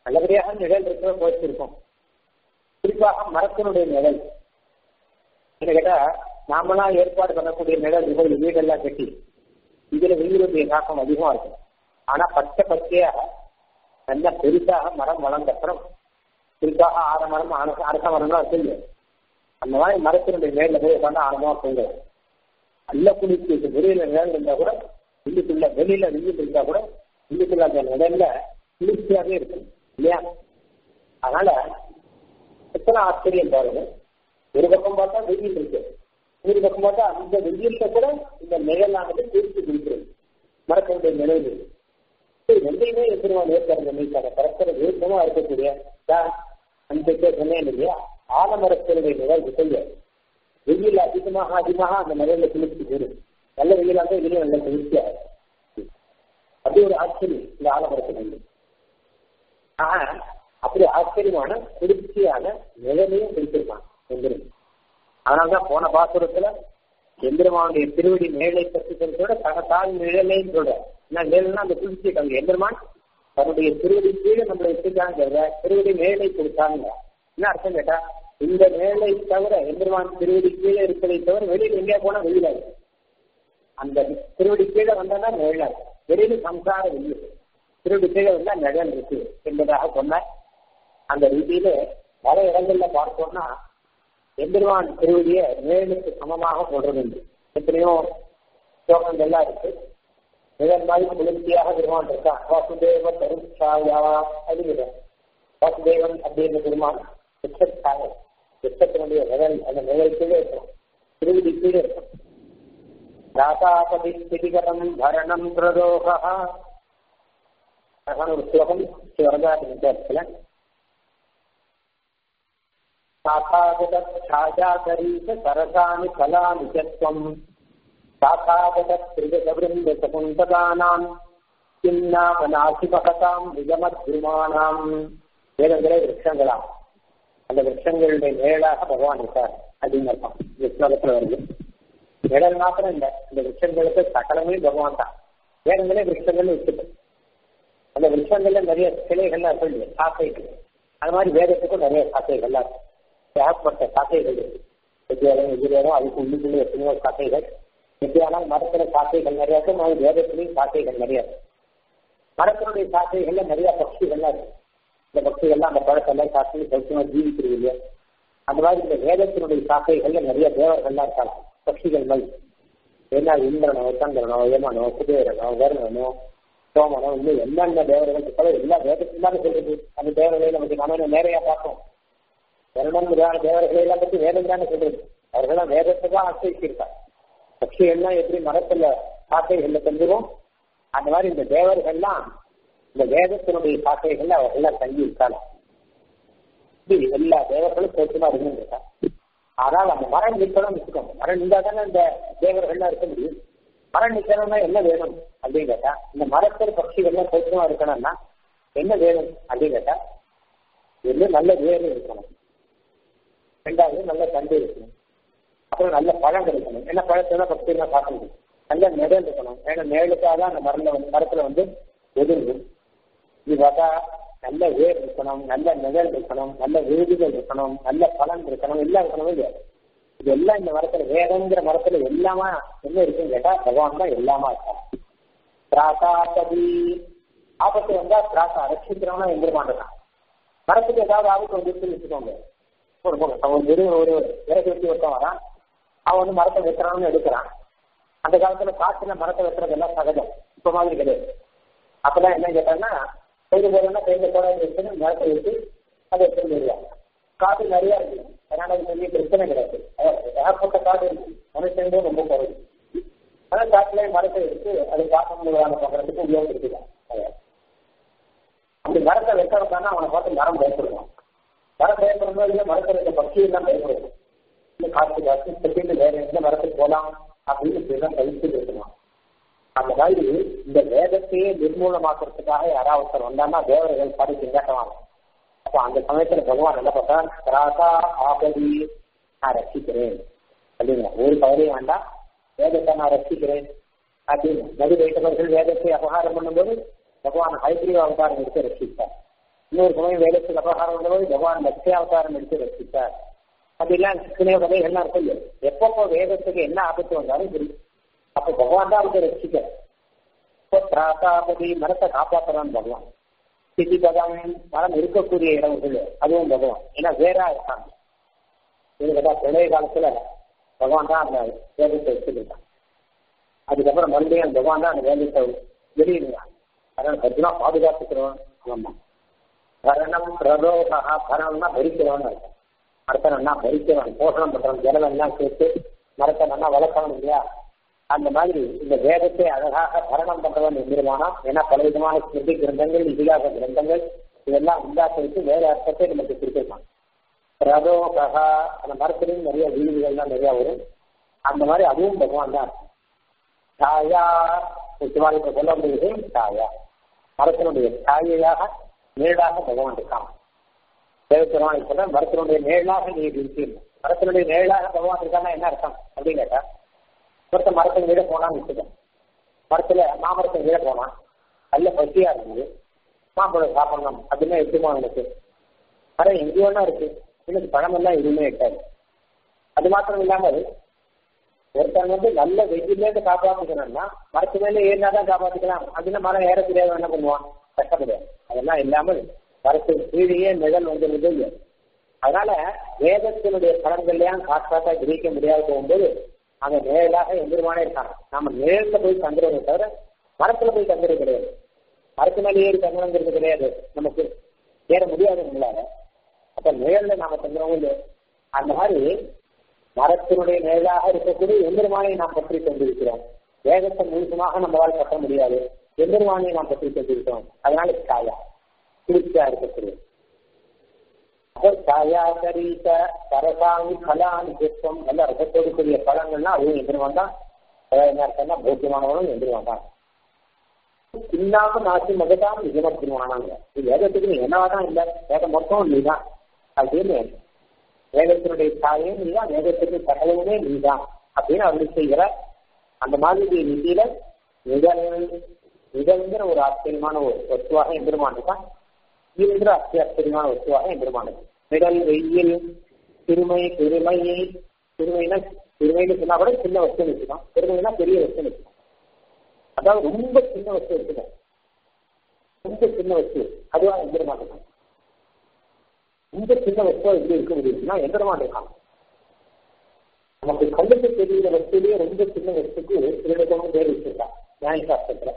நல்லபடியாக நிழல் இருக்கிற போச்சிருக்கும் குறிப்பாக மரத்தினுடைய நிழல் என்ன கேட்டா நாமளா ஏற்பாடு பண்ணக்கூடிய நிழல் இவ்வளவு வீடெல்லாம் கட்டி இதுல வெயிலுடைய தாக்கம் அதிகமா இருக்கும் ஆனா பச்சை பச்சையாக நல்ல பெருசாக மரம் வளர்ந்த அப்புறம் குறிப்பாக ஆற மரம் அரச மரம்லாம் வச்சிருந்தது அந்த மாதிரி மரத்தினுடைய மேல போய் உட்காந்து ஆரம்பமா தூங்குறது நல்ல குளிர்ச்சி வெளியில நிழல் இருந்தா கூட வீட்டுக்குள்ள வெளியில வெயில் இருந்தா கூட வீட்டுக்குள்ள அந்த நிழல்ல குளிர்ச்சியாவே இருக்கும் இல்லையா அதனால எத்தனை ஆச்சரியம் பாருங்க ஒரு பக்கம் பார்த்தா வெயில் இருக்கு ஒரு பக்கம் பார்த்தா அந்த வெயில்ல கூட இந்த நிழலானது குளிர்ச்சி குளிக்கிறது மரத்தினுடைய நிழல் ரெண்டையுமே எதிர்வான் ஏற்பாடு பண்ணியிருக்காங்க பரஸ்பர விருப்பமா இருக்கக்கூடிய அந்த சொன்னேன் இல்லையா ஆலமரத்தினுடைய நிழல் விசைய வெயில் அதிகமாக அதிகமாக அந்த நிழல்ல குளிர்ச்சி போடும் நல்ல வெயிலாக இருந்தால் இதுலேயும் நல்ல குளிர்ச்சியாக அப்படி ஒரு ஆச்சரியம் இந்த ஆலமரத்தினுடைய ஆனா அப்படி ஆச்சரியமான குளிர்ச்சியான நிழலையும் கொடுத்திருக்கான் எந்திரன் அதனால்தான் போன பாசுரத்துல எந்திரமானுடைய திருவடி நிழலை பற்றி சொல்றத தனத்தால் நிழலைன்னு சொல்ற என்ன நிழல்னா அந்த குளிர்ச்சி அங்க எந்திரமான் தன்னுடைய திருவடி கீழே நம்மளை வச்சுட்டாங்க திருவடி நிழலை கொடுத்தாங்க என்ன அர்த்தம் கேட்டா இந்த நிழலை தவிர எந்திரமான் திருவடி கீழே இருப்பதை தவிர வெளியில் எங்கேயா போனா வெளியில அந்த திருவடி கீழே வந்தா நிழலா வெளியில சம்சார வெளியே திருவடி கீழே வந்தா நிழல் இருக்கு என்பதாக சொன்னார் அந்த ரீதியில பல இடங்கள்ல பார்த்தோம்னா எம்பெருமான் திருவடிய நிழலுக்கு சமமாக சொல்றது உண்டு எத்தனையோ ஸ்லோகங்கள்லாம் இருக்கு நிழல் மாதிரி குளிர்ச்சியாக பெருமான் இருக்கான் வாசுதேவ தருச்சாயா அப்படிங்கிற வாசுதேவன் அப்படின்ற பெருமான் உச்சச்சாய உச்சத்தினுடைய நிழல் அந்த நிழல் கீழே இருக்கும் திருவடி கீழே இருக்கும் ராசாபதி ஸ்திதிகரம் பரணம் பிரதோகா அழகான ஒரு ஸ்லோகம் ஸ்ரீ வரதாரத்தில் शाखागतच्छायाकरीश सरसानि फलानि च त्वम् शाखागतत्रिगजवृन्दशकुन्तकानाम् किं नाम नासिमहताम् நிஜமத்ருமானாம் வேதங்களே விரக்ஷங்களாம் அந்த விரக்ஷங்களுடைய நிழலாக பகவான் இருக்கார் அப்படின்னு அர்த்தம் இந்த ஸ்லோகத்துல வருது நிழல் மாத்திரம் இல்லை இந்த விரக்ஷங்களுக்கு சகலமே பகவான் தான் வேதங்களே விரக்ஷங்கள் வச்சுட்டு அந்த விரக்ஷங்கள்ல நிறைய சிலைகள்லாம் சொல்லு சாக்கைகள் அது மாதிரி வேதத்துக்கும் நிறைய சாக்கைகள்லாம் இருக்கு ஏகப்பட்ட சாக்கைகள் இருக்கு வித்தியாலயம் எதிரியாலும் அதுக்கு உள்ளுக்குள்ள எத்தனையோ சாக்கைகள் எப்படியானால் மரத்துல சாக்கைகள் நிறைய இருக்கும் அது வேதத்திலையும் சாக்கைகள் நிறைய இருக்கு மரத்தினுடைய சாக்கைகள்ல நிறைய பட்சிகள்லாம் இருக்கு இந்த பட்சிகள்லாம் அந்த பழத்தெல்லாம் சாக்கி பட்சமா ஜீவிக்கிறது இல்லையா அந்த மாதிரி இந்த வேதத்தினுடைய சாக்கைகள்ல நிறைய தேவர்கள்லாம் இருக்காங்க பட்சிகள் மாதிரி ஏன்னா இந்திரனோ சந்திரனோ யமனோ குபேரனோ வருணனோ சோமனோ இன்னும் என்னென்ன தேவர்கள் இருக்காலோ எல்லா வேதத்துல தான் சொல்றது அந்த தேவர்களை நமக்கு நம்ம நேரையா பார்த்தோம் வருணன் முதலான தேவர்களை எல்லாம் பற்றி வேதம் தானே சொல்றது அவர்களாம் வேதத்தை தான் ஆசிரியிருக்காங்க பட்சிகள்லாம் எப்படி மரத்துல சாக்கைகள்ல தந்துரும் அந்த மாதிரி இந்த தேவர்கள்லாம் இந்த வேதத்தினுடைய சாக்கைகள்ல அவர்கள்லாம் தங்கி இருக்காங்க இப்படி எல்லா தேவர்களும் போட்டுமா இருந்துருக்கா ஆனால் அந்த மரம் நிற்கணும் வச்சுக்கோங்க மரம் நின்றா தானே இந்த தேவர்கள்லாம் இருக்க முடியும் மரம் நிற்கணும்னா என்ன வேணும் அப்படின்னு கேட்டா இந்த மரத்தில் பட்சிகள்லாம் போட்டுமா இருக்கணும்னா என்ன வேணும் அப்படின்னு கேட்டா ஒன்று நல்ல வேறு இருக்கணும் ரெண்டாவது நல்ல தண்டு இருக்கணும் அப்புறம் நல்ல பழம் இருக்கணும் என்ன பழத்தை தான் பக்தியெல்லாம் பார்க்க முடியும் நல்ல நிழல் இருக்கணும் ஏன்னா நிழலுக்காக தான் அந்த மரத்துல வந்து மரத்துல வந்து ஒதுங்கும் இது பார்த்தா நல்ல வேர் இருக்கணும் நல்ல நிழல் இருக்கணும் நல்ல விருதுகள் இருக்கணும் நல்ல பலன் இருக்கணும் எல்லாம் இருக்கணும் இல்லையா இது எல்லாம் இந்த மரத்துல வேதங்கிற மரத்துல எல்லாமா என்ன இருக்குன்னு கேட்டா பகவான் தான் எல்லாமா இருக்கான் திராசாபதி ஆபத்து வந்தா திராசா ரட்சிக்கிறவனா எந்திரமாட்டான் மரத்துக்கு ஏதாவது ஆபத்து வந்துருச்சுன்னு வச்சுக்கோங்க ஒரு அவன் வெறும் ஒரு விறகு வெட்டி ஒருத்தன் வரான் அவன் வந்து மரத்தை வெட்டுறான்னு எடுக்கிறான் அந்த காலத்துல காட்டுல மரத்தை வெட்டுறது எல்லாம் சகஜம் இப்ப மாதிரி கிடையாது அப்பதான் என்ன கேட்டாங்கன்னா கைது போறோம்னா கையில போட வச்சுன்னு மரத்தை வச்சு அதை எடுத்து போயிடுவாங்க காடு நிறைய இருக்கு அதனால அது பெரிய பிரச்சனை கிடையாது ஏகப்பட்ட காடு இருக்கு மனுஷங்களே ரொம்ப குறைவு ஆனா காட்டுல மரத்தை எடுத்து அது காட்டு முதலான பண்றதுக்கு உபயோகப்படுத்திக்கலாம் அப்படி மரத்தை வெட்டணும்னா அவனை பார்த்து மரம் பயப்படுவான் மரம் பயப்படுறதோ இல்லை மரத்தில் இருக்க பக்தி எல்லாம் பயப்படுது இந்த காற்று காற்று செகண்ட் வேற எந்த மரத்துக்கு போகலாம் அப்படின்னு இப்படிதான் தவிர்த்து பேசலாம் அந்த மாதிரி இந்த வேதத்தையே நிர்மூலமாக்குறதுக்காக யாராவது ஒருத்தர் வந்தான்னா தேவர்கள் பாடி திண்டாட்டவாங்க அப்போ அந்த சமயத்துல பகவான் என்ன பார்த்தான் திராசா ஆபதி நான் ரசிக்கிறேன் அப்படிங்க ஒரு கவலையும் வேண்டாம் வேதத்தை நான் ரசிக்கிறேன் அப்படின்னு மது வைத்தவர்கள் வேதத்தை அபகாரம் பண்ணும்போது பகவான் ஹைகிரீவ அவதாரம் எடுத்து ரசித்தார் இன்னொரு சமயம் வேலைக்கு அபகாரம் வந்தபோது பகவான் லட்சியாவதாரம் எடுத்து ரசித்தார் அப்படிலாம் சின்ன கதைகள்லாம் இருக்கும் இல்லையா எப்பப்போ வேதத்துக்கு என்ன ஆபத்து வந்தாலும் தெரியும் அப்ப பகவான் தான் அவங்க ரசிக்க இப்போ பிராதாபதி மரத்தை காப்பாற்றுறான்னு பகவான் சிதி பதம் மரம் இருக்கக்கூடிய இடங்கள் அதுவும் பகவான் ஏன்னா வேறா இருக்காங்க இதுக்கதான் பழைய காலத்துல பகவான் தான் அந்த வேதத்தை வச்சுருக்கான் அதுக்கப்புறம் மறுபடியும் பகவான் தான் அந்த வேதத்தை வெளியிடுறான் அதனால பத்மா பாதுகாத்துக்கிறோம் ஆமா பரணம் பிரரோகா பரணம்னா பரிக்கிறவன் இருக்கும் மரத்தை நல்லா பரிக்கிறவன் போஷணம் பண்றவன் ஜலம் எல்லாம் சேர்த்து மரத்தை நல்லா வளர்க்கணும் இல்லையா அந்த மாதிரி இந்த வேதத்தை அழகாக பரணம் பண்றவன் எந்திரமானா ஏன்னா பல விதமான ஸ்மிருதி கிரந்தங்கள் இதிகாச கிரந்தங்கள் இதெல்லாம் உண்டாக்கிட்டு வேற அர்த்தத்தை நமக்கு கொடுத்துருக்கான் பிரதோகா அந்த மரத்திலையும் நிறைய வீடுகள்லாம் நிறைய வரும் அந்த மாதிரி அதுவும் பகவான் தான் சாயா முக்கியமாக இப்ப சொல்ல முடியுது சாயா மரத்தினுடைய சாயையாக நேடாக பகவான் இருக்கான் தேவபெருமான் இப்ப மரத்தினுடைய நேழாக நீ இருக்கீங்க மரத்தினுடைய நேழாக பகவான் இருக்கான்னா என்ன அர்த்தம் அப்படின்னு கேட்டா ஒருத்த மரத்தின் கீழே போனான்னு வச்சுக்கோங்க மரத்துல மாமரத்தின் கீழே போனான் நல்ல பசியா இருந்தது மாம்பழம் சாப்பிடணும் அப்படின்னு எடுத்துமா எனக்கு மரம் எங்கேயோ இருக்கு எனக்கு பழமெல்லாம் எதுவுமே இருக்காது அது மாத்திரம் இல்லாமல் ஒருத்தன் வந்து நல்ல வெயிலேருந்து காப்பாற்றிக்கணும்னா மரத்து மேல ஏறினாதான் காப்பாற்றிக்கலாம் அதுல மரம் ஏற தெரியாத என்ன பண்ணுவான் கஷ்டப்படுவான் அதெல்லாம் இல்லாமல் மரத்து கீழேயே நிழல் வந்துருது இல்லை அதனால வேதத்தினுடைய பலன்கள்லாம் காற்றாக்கா கிரகிக்க முடியாது போகும்போது அங்க நிழலாக எந்திரமானே இருக்காங்க நம்ம நிழல்ல போய் தங்குறதை தவிர மரத்துல போய் தங்குறது கிடையாது மரத்து மேலே ஏறி தங்கணுங்கிறது கிடையாது நமக்கு ஏற முடியாது நம்மளால அப்ப நிழல்ல நாம தங்குறோம் இல்லையோ அந்த மாதிரி மரத்தினுடைய நிழலாக இருக்கக்கூடிய எந்திரமானை நாம் பற்றி கொண்டிருக்கிறோம் வேகத்தை முழுசுமாக நம்மளால் கட்ட முடியாது எந்திரமானை நாம் பற்றி கொண்டிருக்கிறோம் அதனால காயா குளிர்ச்சியா இருக்கக்கூடிய காயா கரீத சரசாமி கலான் சிற்பம் நல்ல ரசத்தோடுக்கூடிய பழங்கள்னா அதுவும் எந்திரவான் தான் அதாவது என்ன அர்த்தம்னா போக்கியமானவனும் எந்திரவான் தான் இல்லாம நாசி மகதான் நிஜமத்திருவானாங்க இது வேதத்துக்கு நீ என்னவாதான் இல்லை வேதம் மொத்தம் நீதான் அப்படின்னு வேதத்தினுடைய தாயும் நீதான் வேதத்துக்கு கடவுளே நீதான் அப்படின்னு அவர் செய்கிற அந்த மாதிரி நிதியில நிழல் நிழல்ங்கிற ஒரு ஆச்சரியமான ஒரு வஸ்துவாக எம்பெருமான் இருக்கான் இருந்திர அத்தி ஆச்சரியமான வஸ்துவாக எம்பெருமான் இருக்கு நிழல் வெயில் திருமை பெருமை பெருமைனா பெருமைன்னு சொன்னா கூட சின்ன வஸ்து வச்சுக்கணும் பெருமைனா பெரிய வஸ்து வச்சுக்கணும் அதாவது ரொம்ப சின்ன வஸ்து வச்சுக்கணும் ரொம்ப சின்ன வஸ்து அதுவா எம்பெருமான் இருக்கான் இந்த சின்ன வஸ்துவா எப்படி இருக்க முடியும்னா எந்திரமா இருக்கான் நமக்கு கண்ணுக்கு தெரிகிற வஸ்துலேயே ரொம்ப சின்ன வஸ்துக்கு இரண்டு குணம் பேர் வச்சிருக்கான் நியாயசாஸ்திரத்துல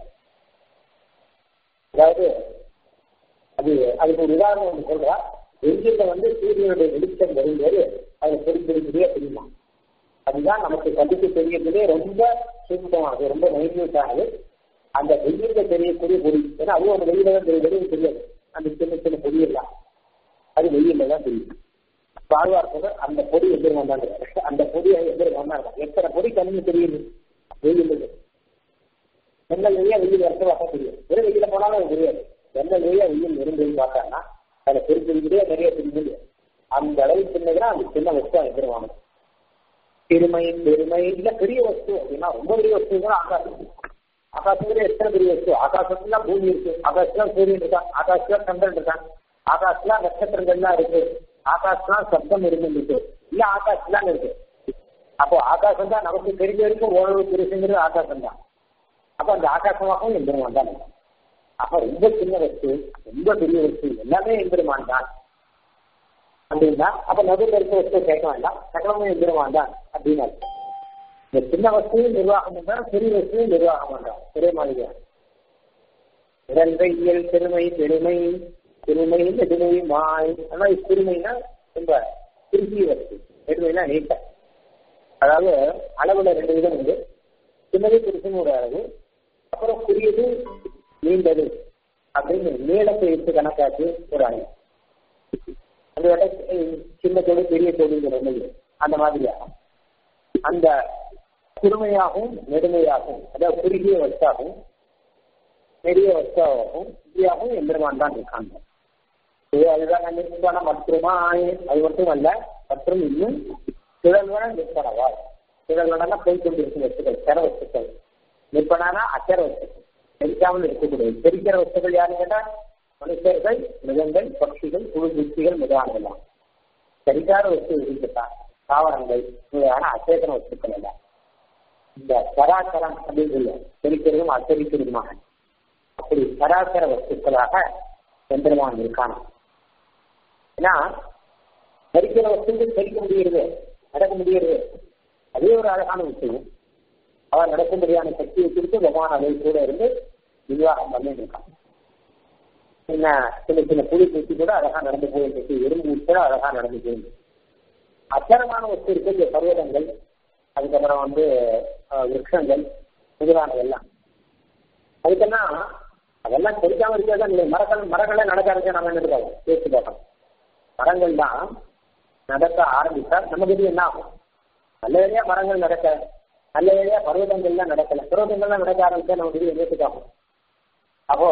அதாவது அது அதுக்கு ஒரு உதாரணம் ஒன்று சொல்றா வெயில வந்து சூரியனுடைய வெளிச்சம் வரும்போது அது பெரும்பெருமையா தெரியுமா அதுதான் நமக்கு கண்ணுக்கு தெரியறதுலே ரொம்ப சூக்ஷமானது ரொம்ப மைன்யூட்டானது அந்த வெயில தெரியக்கூடிய பொடி ஏன்னா அதுவும் அந்த வெயில தான் வெளியே தெரியாது அந்த சின்ன சின்ன பொடியெல்லாம் அது வெயில்ல தான் தெரியும் வாழ்வார் சொல்ற அந்த பொடி எதிர் வந்தாங்க அந்த பொடியை எதிர் வந்தாங்க எத்தனை பொடி கண்ணு தெரியுது வெயில் எந்த வழியா வெயில் வரது பார்த்தா தெரியும் வெறும் வெயில போனாலும் அது தெரியாது எந்த வழியா வெயில் இருந்ததுன்னு பார்த்தாங்கன்னா அதுல பெருப்பெருமையே நிறைய தெரியுது அந்த அளவு சின்னதுனா அந்த சின்ன வஸ்து எதிர்வாங்க பெருமை பெருமை இல்ல பெரிய வஸ்து அப்படின்னா ரொம்ப பெரிய வஸ்து தான் ஆகாசம் ஆகாசத்துல எத்தனை பெரிய வஸ்து ஆகாசத்துல பூமி இருக்கு ஆகாசத்துல சூரியன் இருக்கான் ஆகாசத்துல சந்திரன் இருக்கான் ஆகாஷ்ல நட்சத்திரங்கள்லாம் இருக்கு ஆகாஷ்லாம் சப்தம் இருக்கு இல்ல ஆகாஷ்லாம் இருக்கு அப்போ ஆகாசம் தான் நமக்கு தெரிஞ்ச வரைக்கும் ஓரளவு பெருசுங்கிறது ஆகாசம் தான் அப்ப அந்த ஆகாசமாகவும் எந்திரமான் தான் அப்ப ரொம்ப சின்ன வஸ்து ரொம்ப பெரிய வஸ்து எல்லாமே எந்திரமான் தான் அப்படின்னா அப்ப நடுவில் இருக்க வஸ்து கேட்க வேண்டாம் சகலமும் எந்திரமான் தான் அப்படின்னு அர்த்தம் இந்த சின்ன வஸ்துவும் நிர்வாகம் பண்றான் பெரிய வஸ்துவும் நிர்வாகம் பண்றான் ஒரே மாதிரி இயல் பெருமை பெருமை பெருமை எதுமை மாய் ஆனா பெருமைனா ரொம்ப திருப்பி வருது பெருமைனா நீட்ட அதாவது அளவுல ரெண்டு விதம் உண்டு சின்னது பெருசுன்னு ஒரு அளவு அப்புறம் குறியது நீண்டது அப்படின்னு நீளத்தை எடுத்து கணக்காச்சு ஒரு அளவு அந்த விட சின்ன தொடு பெரிய தொடுங்கிற ஒண்ணு அந்த மாதிரியா அந்த குறுமையாகவும் நெடுமையாகவும் அதாவது குறுகிய வச்சாகவும் பெரிய வச்சாகவும் இப்படியாகவும் எம்பெருமான் தான் இருக்காங்க அதுதான் நிற்பன மற்றுமாய் அது மட்டும் அல்ல மற்றும் இன்னும் திழல்வன நிற்பனவா திழல்வனா போய் கொண்டிருக்கும் வஸ்துக்கள் சிற வஸ்துக்கள் நிற்பனானா அச்சர வஸ்துக்கள் தெரிக்காமல் இருக்கக்கூடாது தெரிக்கிற வஸ்துக்கள் யாருன்னு கேட்டா மனுஷர்கள் மிருகங்கள் பட்சிகள் குழு புத்திகள் முதலானதெல்லாம் சரிகார வஸ்து இருக்குதான் தாவரங்கள் முதலான அச்சேதன வஸ்துக்கள் எல்லாம் இந்த சராசரம் அப்படின்னு சொல்ல தெரிக்கிறதும் அச்சரிக்கிறதுமாக அப்படி சராசர வஸ்துக்களாக எந்திரமான் இருக்கானா ஏன்னா தரிக்கிற வஸ்துக்கள் தரிக்க முடிகிறது நடக்க முடிகிறது அதே ஒரு அழகான விஷயம் அவர் நடக்கும்படியான சக்தியை கொடுத்து பகவான் அதை கூட இருந்து நிர்வாகம் பண்ணிட்டு இருக்கான் சின்ன சின்ன சின்ன புலி பூச்சி கூட அழகா நடந்து போயிருக்கு எறும்பு கூட அழகா நடந்து போயிருக்கு அச்சரமான வஸ்து இருக்கு இந்த பர்வதங்கள் அதுக்கப்புறம் வந்து விரக்ஷங்கள் முதலானதெல்லாம் அதுக்கெல்லாம் அதெல்லாம் தெரிக்காம இருக்கிறதா இல்லை மரங்கள் மரங்களே நடக்க இருக்க நம்ம என்ன இருக்காது பேசி பார்க்கணும் மரங்கள் தான் நடக்க ஆரம்பித்தா நம்ம கிட்ட என்ன ஆகும் நல்ல வழியா மரங்கள் நடக்க நல்ல வழியா பர்வதங்கள்லாம் நடக்கல பர்வதங்கள்லாம் நடக்க ஆரம்பிச்சா நம்ம கிட்ட ஏற்றுக்காகும் அப்போ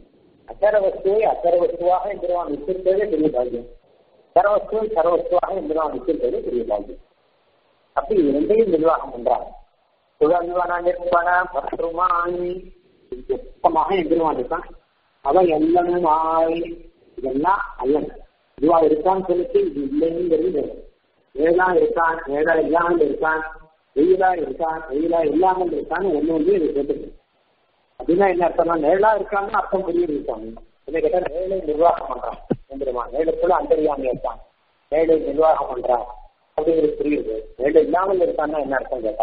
அச்சர வஸ்துவை அச்சர வஸ்துவாக எந்திரவான் வித்திருப்பதே பெரிய பாக்கியம் சரவஸ்துவை சரவஸ்துவாக எந்திரவான் வித்திருப்பதே பெரிய பாக்கியம் அப்படி இரண்டையும் நிர்வாகம் பண்றாங்க சுழல்வன நிற்பன பற்றுமாய் சுத்தமாக எந்திரவான் இருக்கான் அவன் எல்லனுமாய் இதெல்லாம் அல்லன் இதுவா இருக்கான்னு சொல்லிட்டு இது இல்லைங்கிறது ஏதா இருக்கான் ஏதா இல்லாமல் இருக்கான் வெயிலா இருக்கான் வெயிலா இல்லாமல் இருக்கான்னு ஒண்ணு வந்து இது கேட்டுருக்கு அப்படின்னா என்ன அர்த்தம்னா நேரலா இருக்கான்னு அர்த்தம் புரியுது இருக்காங்க என்ன கேட்டா நேரலை நிர்வாகம் பண்றான் எந்திரவான் நேரத்துக்குள்ள அந்தரியாம இருக்கான் நேரலை நிர்வாகம் பண்றான் அப்படிங்கிறது புரியுது நேரலை இல்லாமல் இருக்கான்னா என்ன அர்த்தம் கேட்டா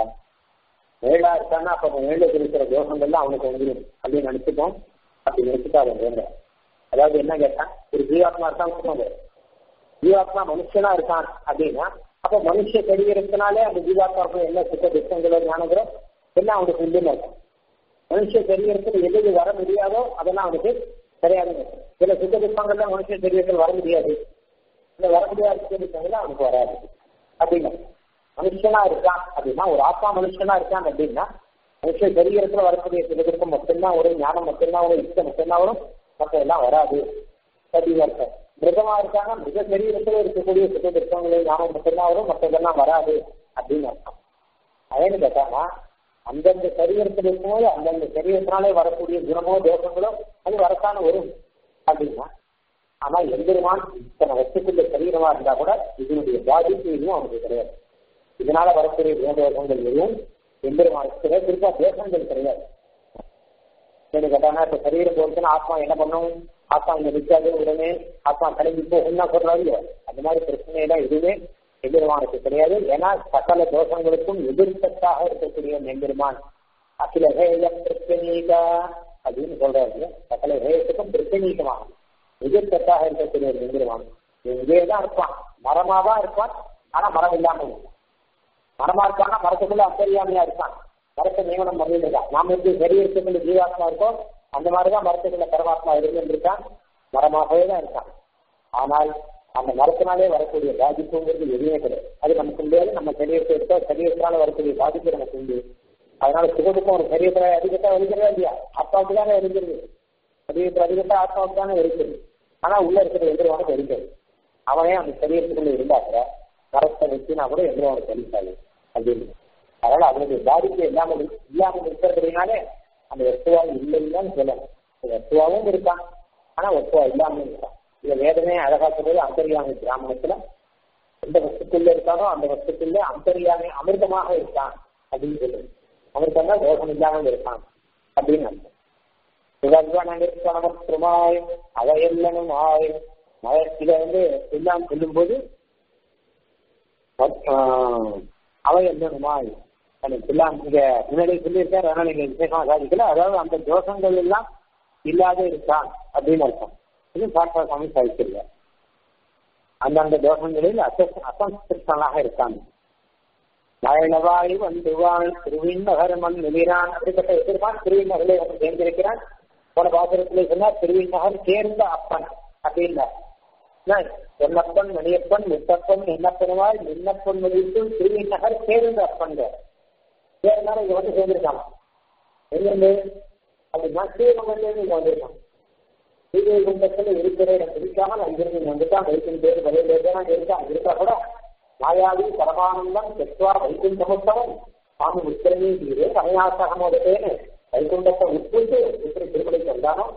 நேரலா இருக்கான்னா அப்ப நேரில் இருக்கிற தோஷங்கள்லாம் அவனுக்கு வந்துடும் அப்படின்னு நினைச்சுட்டோம் அப்படி நினைச்சுட்டாரு வேണ്ട அதாவது என்ன கேட்டான் ஒரு ஜீவாத்மா இருக்கான்னு சொன்னாங்க ஜீவாத்மா மனுஷனா இருக்கான் அப்படின்னா அப்ப மனுஷ சரீரத்தினாலே அந்த ஜீவாத்மாவுக்கு என்ன சுத்த துக்கங்களோ ஞானங்களோ எல்லாம் அவனுக்கு இல்லைன்னு இருக்கும் மனுஷ சரீரத்தில் எது எது வர முடியாதோ அதெல்லாம் அவனுக்கு கிடையாது சில சுத்த துக்கங்கள்லாம் மனுஷ சரீரத்தில் வர முடியாது இந்த வர முடியாத சுத்த துக்கங்கள்லாம் அவனுக்கு வராது அப்படின்னா மனுஷனா இருக்கான் அப்படின்னா ஒரு ஆத்மா மனுஷனா இருக்கான் அப்படின்னா மனுஷ சரீரத்துல வரக்கூடிய சில துக்கம் மட்டும்தான் ஒரு ஞானம் மட்டும்தான் ஒரு இஷ்டம் மட்டும்தான் வரும் மற்ற எல்லாம் வராது அப்படின்னு அர்த்தம் மிருகமா இருக்காங்க மிருக சரீரத்துல இருக்கக்கூடிய சுத்த துக்கங்களே ஞானம் மட்டும்தான் வரும் மற்றதெல்லாம் வராது அப்படின்னு அர்த்தம் அதேன்னு கேட்டாங்கன்னா அந்தந்த சரீரத்தில் இருக்கும்போது அந்தந்த சரீரத்தினாலே வரக்கூடிய குணமோ தோஷங்களோ அது வரத்தான வரும் அப்படின்னா ஆனா எந்திரமான் இத்தனை வசத்துக்குள்ள சரீரமா இருந்தா கூட இதனுடைய பாதிப்பு எதுவும் அவனுக்கு கிடையாது இதனால வரக்கூடிய குணதோஷங்கள் எதுவும் எந்திரமானுக்கு கிடையாது குறிப்பா தேசங்கள் கிடையாது என்ன கேட்டாங்கன்னா இப்ப சரீரம் போச்சுன்னா ஆத்மா என்ன பண்ணும் ஆத்மா இங்க நிற்காது உடனே ஆத்மா கிளம்பி போகும் தான் சொல்றாரு அந்த மாதிரி பிரச்சனையெல்லாம் எதுவுமே எம்பெருமானுக்கு கிடையாது ஏன்னா சகல தோஷங்களுக்கும் எதிர்த்தத்தாக இருக்கக்கூடிய எம்பெருமான் அகில ஹேய பிரச்சனீக அப்படின்னு சொல்றாரு சகல ஹேயத்துக்கும் பிரச்சனீகமாகும் எதிர்த்தத்தாக இருக்கக்கூடிய ஒரு எம்பெருமான் இங்கே தான் இருப்பான் மரமா தான் இருப்பான் ஆனா மரம் இல்லாம இருக்கும் மரமா இருக்கான்னா மரத்துக்குள்ள அத்தறியாமையா இருக்கான் மரத்தை நியமனம் பண்ணிட்டு இருக்கான் நாம எப்படி சரீரத்துக்குள்ள ஜீவாத்மா இருக்கோம் அந்த மாதிரிதான் மரத்துக்குள்ள பரமாத்மா இருந்துருக்கான் மரமாகவே தான் இருக்கான் ஆனால் அந்த மரத்தினாலே வரக்கூடிய பாதிப்புங்கிறது எதுவுமே கிடையாது அது நமக்கு முடியாது நம்ம சரீரத்தை எடுத்தா சரீரத்தினால வரக்கூடிய பாதிப்பு நமக்கு உண்டு அதனால சுகத்துக்கும் ஒரு சரீரத்துல அதிகத்தா வருகிறதா இல்லையா ஆத்மாவுக்கு தானே வருகிறது சரீரத்தில் அதிகத்தா ஆத்மாவுக்கு தானே வருகிறது ஆனா உள்ள இருக்கிற எந்திரவானுக்கு வருகிறது அவனே அந்த சரீரத்துக்குள்ள இருந்தா கூட மரத்தை வச்சுனா கூட எந்திரவானுக்கு வலிக்காது அப்படின்னு அதனால அவனுடைய பாதிப்பு இல்லாமல் இல்லாமல் இருக்கிறதுனாலே அந்த வஸ்துவா இல்லைன்னு சொல்லணும் வஸ்துவாவும் இருக்கான் ஆனா வஸ்துவா இல்லாமல் இருக்கான் இந்த வேதமே அழகா சொல்றது அந்தரியாமை பிராமணத்துல எந்த வஸ்துக்குள்ள இருக்கானோ அந்த வஸ்துக்குள்ள அந்தரியாமை அமிர்தமாக இருக்கான் அப்படின்னு சொல்லுது அமிர்தம் தான் தோஷம் இல்லாமல் இருக்கான் அப்படின்னு அர்த்தம் சுகர்வனமாய் அவையல்லனுமாய் இதை வந்து எல்லாம் சொல்லும்போது அவையல்லனுமாய் எல்லாம் இங்க முன்னாடி சொல்லியிருக்காரு அதனால நீங்க விசேஷமா சாதிக்கல அதாவது அந்த தோஷங்கள் எல்லாம் இல்லாத இருக்கான் அப்படின்னு அர்த்தம் இது சாஸ்திர சுவாமி சாதிச்சிருக்கார் அந்தந்த தோஷங்களில் அச அசம்ஸ்கிருஷ்டனாக இருக்கான் மழவாய் வந்துவான் திருவிண்ணகரமன் நிமிரான் அப்படிப்பட்ட எதிர்பான் திருவிண்ணகரை அவன் சேர்ந்திருக்கிறான் போன பாசுரத்திலே சொன்னார் திருவிண்ணகர் சேர்ந்த அப்பன் அப்படின்னா என்னப்பன் மணியப்பன் முத்தப்பன் என்னப்பனுவாய் நின்னப்பன் மதித்து திருவிண்ணகர் சேர்ந்த அப்பன் சேர்ந்தாலும் இங்க வந்து சேர்ந்திருக்கான் எங்கிருந்து அப்படின்னா ஸ்ரீரங்கத்திலிருந்து இங்க வந்திருக்கான் ஸ்ரீவைகுண்டத்துல இருக்கிற இடம் பிடிக்காமல் அங்கிருந்து இங்க வந்துட்டான் வைக்கும் பேர் வரையிலேதான் இருக்கான் இருக்கா கூட மாயாவி பரமானந்தம் தெத்வா வைகுண்டமுத்தவன் சுவாமி உத்தரமே தீரே சமயாசகமோதேன்னு வைகுண்டத்தை உட்கொண்டு எப்படி திருமலைக்கு வந்தானோ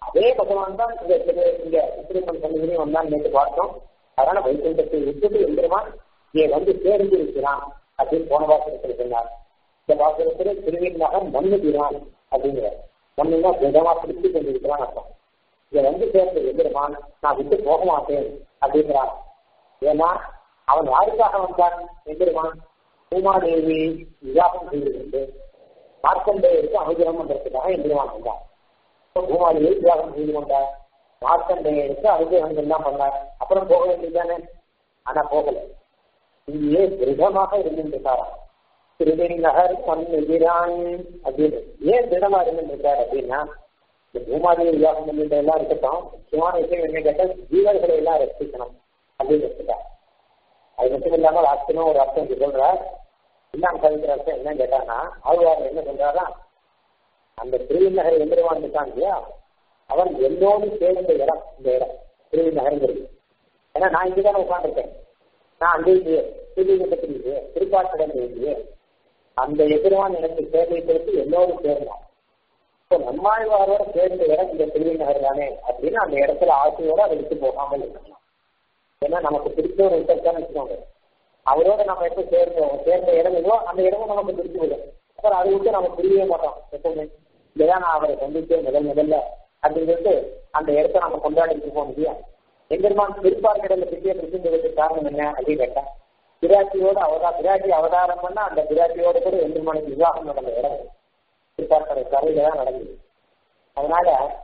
அதே பகவான் தான் இங்க திரு- இங்க திருமணம் சன்னிதிலையும் வந்தான் நேற்று பார்த்தோம் அதனால வைகுண்டத்தை விட்டுட்டு எந்திரமான் இங்கே வந்து சேர்ந்து இருக்கிறான் அப்படின்னு போன வாசகத்தில் சொன்னார் இந்த வாசகத்தில் திருவின் நகர் மண்ணுகிறான் அப்படிங்கிறார் மண்ணுன்னா திடமா பிடித்து கொண்டிருக்கிறான் அர்த்தம் இங்க வந்து சேர்ந்த எந்திரமான் நான் விட்டு போக மாட்டேன் அப்படிங்கிறான் ஏன்னா அவன் யாருக்காக வந்தான் எந்திரமான் பூமாதேவி விவாகம் செய்து கொண்டு மார்க்கண்டேயருக்கு அனுகிரகம் பண்றதுக்காக எந்திரமான் வந்தான் இப்ப பூமாதேவி விவாகம் செய்து கொண்டார் மார்க்கண்டேயருக்கு அனுகிரகம் எல்லாம் பண்ணார் அப்புறம் போக வேண்டியதானே ஆனா போகல இங்கே திருடமாக இருந்திருக்காரா திருவேணி நகர் மண் எதிரான் அப்படின்னு ஏன் திருடமா இருந்திருக்காரு அப்படின்னா இந்த பூமாதேவி விவாகம் பண்ணிட்டு எல்லாம் இருக்கட்டும் முக்கியமான விஷயம் என்ன கேட்டால் ஜீவர்களை எல்லாம் ரசிக்கணும் அப்படின்னு வச்சுட்டார் அது மட்டும் இல்லாமல் அர்த்தமும் ஒரு அர்த்தம் இங்க சொல்றார் இல்லாம கவிக்கிற அர்த்தம் என்ன கேட்டான்னா ஆழ்வார் என்ன சொல்றாரா அந்த திருவிநகர் எந்திரவான் இருக்கான் இல்லையா அவன் எல்லோரு சேர்ந்த இடம் இந்த இடம் திருவிநகர்ங்கிறது ஏன்னா நான் இங்கதானே உட்காந்துருக்கேன் நான் அங்கே இல்லையே திருவிழத்தில் இல்லையே திருப்பாட்டிடம் இல்லையே அந்த எதிர்வான் எனக்கு சேவை கொடுத்து எல்லோரும் சேர்ந்தான் இப்போ நம்மாழ்வாரோட சேர்ந்த இடம் இந்த திருவிநகர் தானே அப்படின்னு அந்த இடத்துல ஆசையோட அதை விட்டு போகாமல் இருக்கணும் ஏன்னா நமக்கு பிடிச்ச ஒரு விசேஷம்னு வச்சுக்கோங்க அவரோட நம்ம எப்போ சேர்ந்தோம் சேர்ந்த இடம் எதுவோ அந்த இடமும் நமக்கு பிடிச்சு விடும் அப்புறம் அதை விட்டு நம்ம பிரியவே மாட்டோம் எப்பவுமே இல்லையா நான் அவரை சந்திச்சேன் முதல் முதல்ல அப்படின்னு சொல்லிட்டு அந்த இடத்த நம்ம கொண்டாடிட்டு போக முடியும் எம்பெருமான் திருப்பார் கடல்ல பிடிச்ச பிடிச்சிருந்ததுக்கு காரணம் என்ன அப்படின்னு கேட்டா பிராட்டியோட அவதா பிராட்டி அவதாரம் பண்ணா அந்த பிராட்டியோட கூட எம்பெருமானுக்கு விவாகம் நடந்த இடம் திருப்பார் கடல் கரையில தான் நடந்தது அதனால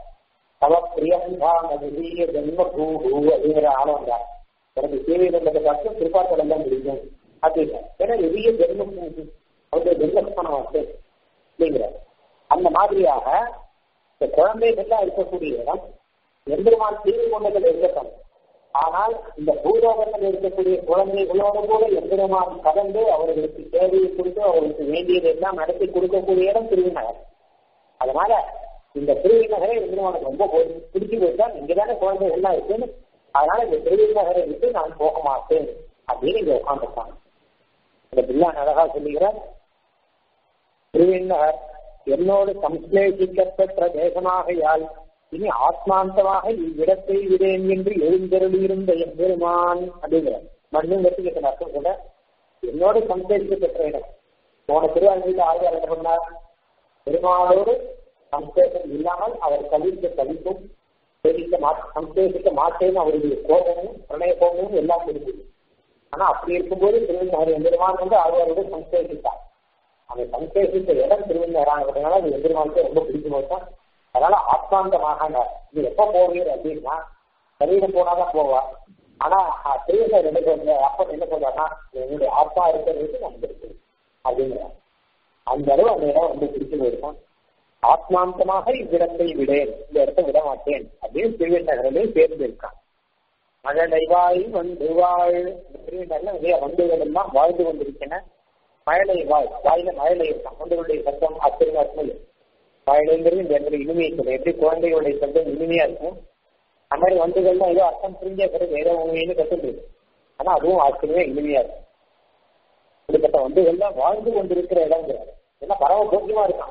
தவ பிரியம்பாம் அதிக ஜென்ம பூஹூ அப்படிங்கிற ஆளும் வந்தார் எனக்கு சேவை பண்ணதை பார்த்து திருப்பாக்கடம் தான் முடியும் அப்படின்னு ஏன்னா எளிய ஜென்ம பூஹூ அவருடைய ஜென்மஸ்தானம் வந்து அப்படிங்கிற அந்த மாதிரியாக இந்த குழந்தைகள்லாம் இருக்கக்கூடிய இடம் எம்பெருமான் தீர்வு கொண்டதில் இருக்கட்டும் ஆனால் இந்த பூலோகத்தில் இருக்கக்கூடிய குழந்தைகளோடு கூட எம்பெருமான் கலந்து அவர்களுக்கு தேவையை கொடுத்து அவர்களுக்கு வேண்டியது எல்லாம் நடத்தி கொடுக்கக்கூடிய இடம் திருவிநகர் அதனால இந்த திருவிநகரை எம்பெருமானுக்கு ரொம்ப போய் பிடிச்சி போயிட்டா இங்கதானே குழந்தைகள்லாம் இருக்குன்னு அதனால இந்த திருவிநகரை விட்டு நான் போக மாட்டேன் அப்படின்னு இங்க உட்காந்துருக்காங்க இந்த பிள்ளான் அழகா சொல்லுகிறார் திருவிநகர் என்னோடு சம்ஸ்லேஷிக்கப்பெற்ற தேசமாகையால் இனி ஆத்மாந்தமாக இவ்விடத்தை விடேன் என்று எழுந்தருளியிருந்த எம்பெருமான் அப்படிங்கிறார் மண்ணும் கட்டிக்கிட்ட அர்த்தம் கூட என்னோடு சம்ஸ்லேஷிக்கப்பெற்ற இடம் போன திருவாரூரில் ஆழ்வார் என்ன பண்ணார் பெருமாளோடு சம்சேஷம் இல்லாமல் அவர் கவிழ்ந்த கவிப்பும் தெரிவிக்க மா சம்சேஷிக்க மாட்டேன்னு அவருடைய கோபமும் பிரணய கோபமும் எல்லாம் இருந்தது ஆனா அப்படி இருக்கும்போது திருவிநகர் எம்பெருமான் வந்து ஆழ்வாரோடு சம்சேஷித்தார் அந்த சம்சேஷித்த இடம் திருவிநகரானதுனால அது எம்பெருமானுக்கு ரொம்ப பிடிச்சு போச்சான் அதனால ஆத்மாந்தமாக இது எப்ப போவீர் அப்படின்னா சரீரம் போனாதான் போவா ஆனா திருவிநகர் என்ன சொல்ற அப்ப என்ன சொல்றாங்கன்னா என்னுடைய ஆத்மா இருக்கிறதுக்கு நம்ம இருக்கு அப்படிங்கிறார் அந்த அளவு அந்த இடம் வந்து பிடிச்சு போயிருக்கான் ஆத்மாந்தமாக இவ்விடத்தை விடேன் இந்த இடத்தை விட மாட்டேன் அப்படின்னு திருவிநகரிலே சேர்ந்திருக்கான் மழலைவாய் வந்து வாழ் திருவிநகர்ல நிறைய வண்டுகள் எல்லாம் வாழ்ந்து கொண்டிருக்கின்றன மழலை வாய் வாயில மழலை இருக்கான் வண்டுகளுடைய சத்தம் ஆச்சரியமா இருக்கும் மழலைங்கிறது இந்த இடத்துல இனிமையை சொல்லும் எப்படி குழந்தைகளுடைய சத்தம் இனிமையா இருக்கும் அந்த மாதிரி வண்டுகள்லாம் ஏதோ அர்த்தம் புரிஞ்ச பிறகு ஏதோ உண்மையின்னு கத்துட்டு ஆனா அதுவும் ஆச்சரியமா இனிமையா இருக்கும் இப்படிப்பட்ட வண்டுகள்லாம் வாழ்ந்து கொண்டிருக்கிற இடங்கிறாரு ஏன்னா பரவ போக்கியமா இருக்கான்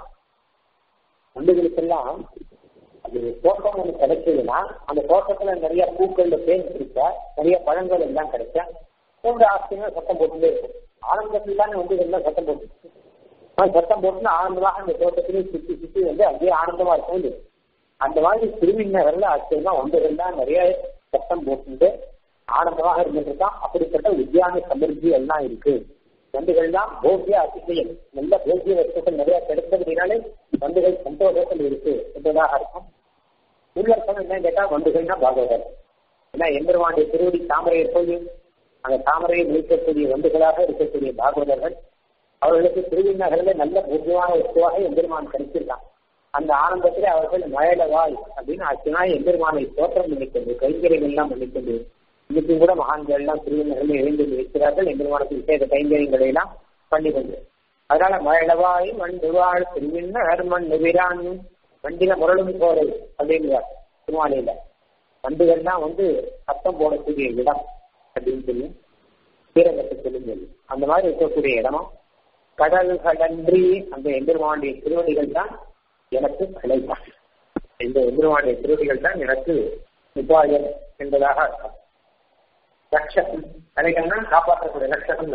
வண்டுகளுக்கெல்லாம் அது தோட்டம் ஒன்று கிடைச்சதுன்னா அந்த தோட்டத்துல நிறைய பூக்கள்ல தேன் கிடைச்சா நிறைய பழங்கள் எல்லாம் கிடைச்சா ரொம்ப ஆச்சரியமா சத்தம் போட்டுட்டே இருக்கும் ஆனந்தத்தில் தானே வண்டுகள்லாம் சத்தம் போட்டு சத்தம் போட்டுன்னா ஆனந்தமாக அந்த தோட்டத்திலேயே சுத்தி சுத்தி வந்து அப்படியே ஆனந்தமா இருக்கும் அந்த மாதிரி திருவிண்ணகர்ல ஆச்சரியமா வண்டுகள்லாம் நிறைய சத்தம் போட்டு ஆனந்தமாக இருந்துட்டு இருக்கான் அப்படிப்பட்ட உத்தியான சமிருத்தி எல்லாம் இருக்கு வண்டுகள்லாம் போக்கிய அதிசயம் நல்ல போக்கிய வஸ்துக்கள் நிறைய கிடைத்ததுனாலே வண்டுகள் சந்தோஷத்தில் இருக்கு என்பதாக இருக்கும் உள்ளர்த்தம் என்ன கேட்டா வண்டுகள்னா பாகவதர் ஏன்னா எம்பெருமானுடைய திருவடி தாமரை எப்போது அந்த தாமரையை நிற்கக்கூடிய வண்டுகளாக இருக்கக்கூடிய பாகவதர்கள் அவர்களுக்கு திருவிநகரில் நல்ல பூஜ்யமான வஸ்துவாக எம்பெருமான் கிடைச்சிருக்கான் அந்த ஆனந்தத்திலே அவர்கள் மழலவாய் அப்படின்னு ஆச்சரியமாக எம்பெருமானை தோற்றம் பண்ணிக்கொண்டு கைங்கரிகள் எல்லாம் பண்ணிக்கொண்டு இன்னைக்கும் கூட மகான்கள் எல்லாம் திருவிநகரில் எழுந்து இருக்கிறார்கள் எம்பெருமானுக்கு விசேஷ கைங்கரியங்களை எல்லாம் பண்ணி கொண்டு அதனால மழலவாய் மண்டுவாள் திருவிண்ணர் மண் நெவிரான் வண்டில முரளும் போரை அப்படிங்கிறார் திருமாலையில வண்டுகள்லாம் வந்து சத்தம் போடக்கூடிய இடம் அப்படின்னு சொல்லி சீரகத்தை சொல்லும் அந்த மாதிரி இருக்கக்கூடிய இடமும் கடல் கடன்றி அந்த எம்பெருமானுடைய திருவடிகள் தான் எனக்கு கிடைத்தான் இந்த எம்பெருமானுடைய திருவடிகள் தான் எனக்கு உபாயம் என்பதாக அர்த்தம் ரக்ஷகம் கலைகள்னா காப்பாற்றக்கூடிய ரக்ஷகம்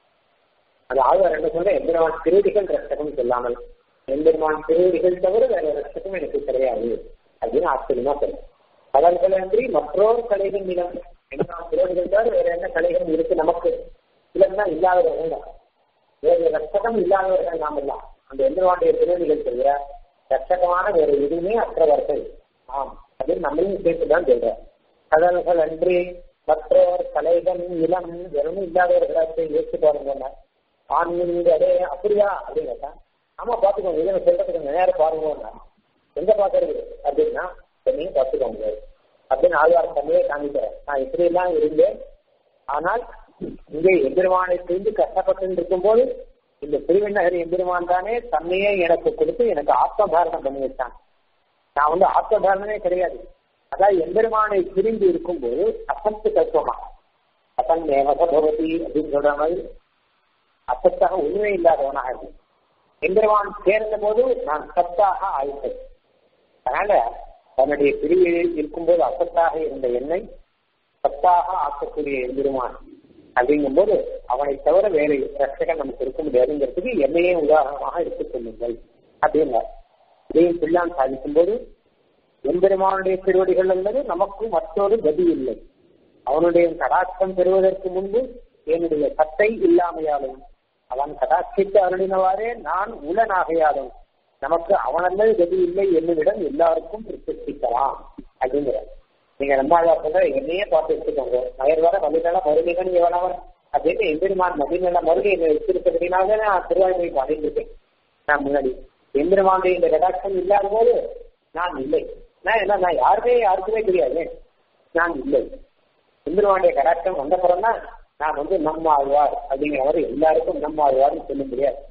அது ஆழ்வார் என்ன சொல்ற எம்பெருமான் திருவடிகள் ரட்சகம் சொல்லாமல் எம்பெருமான் திருவடிகள் தவிர வேற ரட்சகம் எனக்கு கிடையாது அப்படின்னு ஆச்சரியமா சொல்றேன் கடல்கள் அன்றி மற்றொரு கலைகள் நிலம் எம்பெருமான் திருவடிகள் தவிர வேற என்ன கலைகள் இருக்கு நமக்கு இல்லைன்னா இல்லாதவர்கள் தான் வேறு ரட்சகம் இல்லாதவர்கள் நாம் எல்லாம் அந்த எம்பெருமானுடைய திருவடிகள் தவிர ரட்சகமான வேற எதுவுமே அற்றவர்கள் ஆம் அப்படின்னு நம்மளையும் சேர்த்துதான் சொல்றேன் கடல்கள் அன்றி மற்றோர் கலைகள் நிலம் வெறும் இல்லாதவர்களை யோசிச்சு பாருங்க ஆன்மீகரே அப்படியா அப்படின்னு கேட்டா ஆமா பாத்துக்கோங்க இதை சொல்றதுக்கு நேரம் பாருங்க எங்க பாக்குறது அப்படின்னா நீங்க பார்த்துக்கோங்க அப்படின்னு ஆழ்வார் தன்மையை காமிக்கிறேன் நான் இப்படி எல்லாம் இருந்தேன் ஆனால் இங்கே எம்பெருமானை பிரிந்து கஷ்டப்பட்டு இருக்கும்போது இந்த திருவண்ணகரி எம்பெருமான் தானே தன்னையே எனக்கு கொடுத்து எனக்கு ஆத்மதாரணம் பண்ணி வச்சான் நான் வந்து ஆத்மதாரணமே கிடையாது அதாவது எம்பெருமானை பிரிந்து இருக்கும்போது அசத்து தத்துவமா அசன் பகவதி அப்படின்னு சொல்ற மாதிரி அசத்தாக உண்மை இல்லாதவனாக இருக்கு எம்பெருமான் சேர்ந்த போது நான் சத்தாக ஆயிட்டேன் அதனால தன்னுடைய பிரிவில் இருக்கும்போது அசத்தாக இருந்த என்னை சத்தாக ஆக்கக்கூடிய எம்பெருமான் அப்படிங்கும்போது அவனை தவிர வேறு ரட்சகன் நமக்கு இருக்க முடியாதுங்கிறதுக்கு என்னையே உதாரணமாக எடுத்துக் கொள்ளுங்கள் அப்படின்னா இதையும் பிள்ளான் சாதிக்கும் போது எம்பெருமானுடைய திருவடிகள் என்பது நமக்கும் மற்றொரு கதி இல்லை அவனுடைய கடாட்சம் பெறுவதற்கு முன்பு என்னுடைய சத்தை இல்லாமையாலும் அவன் கடாட்சித்து அருளினவாறே நான் உலனாகையாலும் நமக்கு அவனல்லது கதி இல்லை என்னுமிடம் எல்லாருக்கும் பிரசிக்கலாம் அப்படிங்கிற நீங்க நம்ம சொல்ற என்னையே பார்த்து எடுத்துக்கோங்க மயர் வர மதிநல மருமிகன் எவனவன் அப்படின்னு எம்பெருமான் மதிநல மருகை என்னை வச்சிருக்கிறதுனால நான் திருவாய்மொழி பாடியிருக்கேன் நான் முன்னாடி எம்பெருமானுடைய இந்த கடாட்சம் இல்லாத போது நான் இல்லை நான் என்ன நான் யாருமே யாருக்குமே தெரியாது நான் இல்லை எம்பெருமானுடைய கடாட்சம் வந்த பிறந்தான் நான் வந்து நம்ம ஆழ்வார் அப்படிங்கிற மாதிரி எல்லாருக்கும் நம்ம ஆழ்வார்னு சொல்ல முடியாது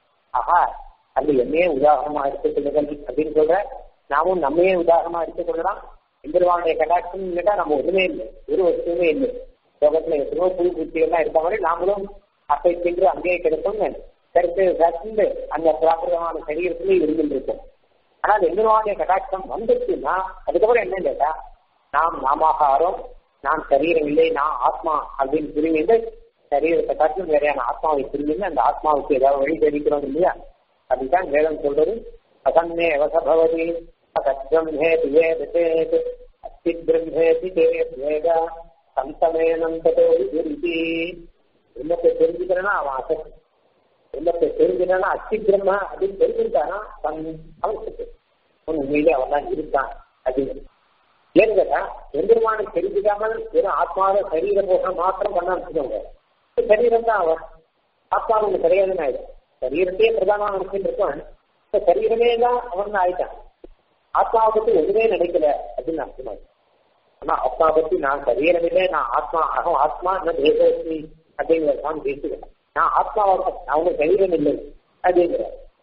ஆஹா அது என்னையே உதாரணமா எடுத்துக்கொள்ளுங்கள் அப்படின்னு சொல்ற நாமும் நம்மையே உதாரணமா எடுத்துக்கொள்ளலாம் எம்பெருமானுடைய கடாட்சம் இல்லைன்னா நம்ம ஒண்ணுமே இல்லை ஒரு வசதியுமே இல்லை லோகத்துல எத்தனையோ புது பூச்சிகள்லாம் இருக்க மாதிரி நாமளும் அப்பை சென்று அங்கேயே கிடைப்போம் கருத்து கசிந்து அந்த பிராகிருதமான சரீரத்திலே இருந்துருக்கோம் ஆனால் எம்பெருமானுடைய கடாட்சம் வந்துச்சுன்னா அதுக்கப்புறம் என்ன கேட்டா நாம் நாம ஆறோம் நான் சரீரம் இல்லை நான் ஆத்மா அப்படின்னு புரிந்து சரீரத்தை காட்டிலும் வேறையான ஆத்மாவை புரிந்து அந்த ஆத்மாவுக்கு ஏதாவது வழி தெரிவிக்கிறோம் இல்லையா அதுதான் வேதம் சொல்றது அசன்னே வசபவதி அசத்பிரம்மேதி வேதசேத் அஸ்தி பிரம்மேதி வேத சந்தமேனந்ததோ விருதி என்னத்தை தெரிஞ்சுக்கிறேன்னா அவன் அசத் என்னத்தை தெரிஞ்சுனா அஸ்தி பிரம்ம அப்படின்னு தெரிஞ்சுட்டானா தன் அவனுக்கு உண்மையிலே அவன் தான் இருக்கான் அப்படின்னு ஏன்னு கேட்டா எம்பெருமானை தெரிஞ்சுக்காமல் வெறும் ஆத்மாவை சரீர போகம் மாத்திரம் பண்ண வச்சுக்கோங்க சரீரம் தான் அவன் ஆத்மாவுக்கு கிடையாதுன்னு ஆயிடும் சரீரத்தையே பிரதானமான விஷயம் இருக்கான் இப்ப சரீரமே தான் அவன் ஆயிட்டான் ஆத்மாவை பத்தி ஒண்ணுமே நினைக்கல அப்படின்னு அர்த்தமாயிடும் ஆனா ஆத்மா பத்தி நான் சரீரமில்லை நான் ஆத்மா அகம் ஆத்மா நான் தேசவசி அப்படிங்கிறதான் பேசுகிறேன் நான் ஆத்மாவை அவங்க சரீரம் இல்லை அப்படிங்கிற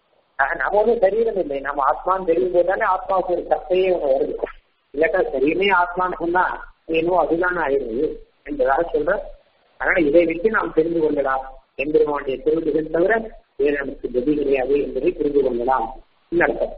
நம்ம ஒன்றும் சரீரம் இல்லை நம்ம ஆத்மான்னு தெரியும் போது தானே ஆத்மாவுக்கு ஒரு சத்தையே ஒன்று வருது இல்லாட்டா சரீரமே ஆத்மான்னு சொன்னா என்னவோ அதுதானே ஆயிருது என்பதாக சொல்ற அதனால இதை வச்சு நாம் தெரிந்து கொள்ளலாம் எம்பெருமானுடைய திருவிழிகள் தவிர வேறு நமக்கு கதி கிடையாது என்பதை புரிந்து கொள்ளலாம் அர்த்தம்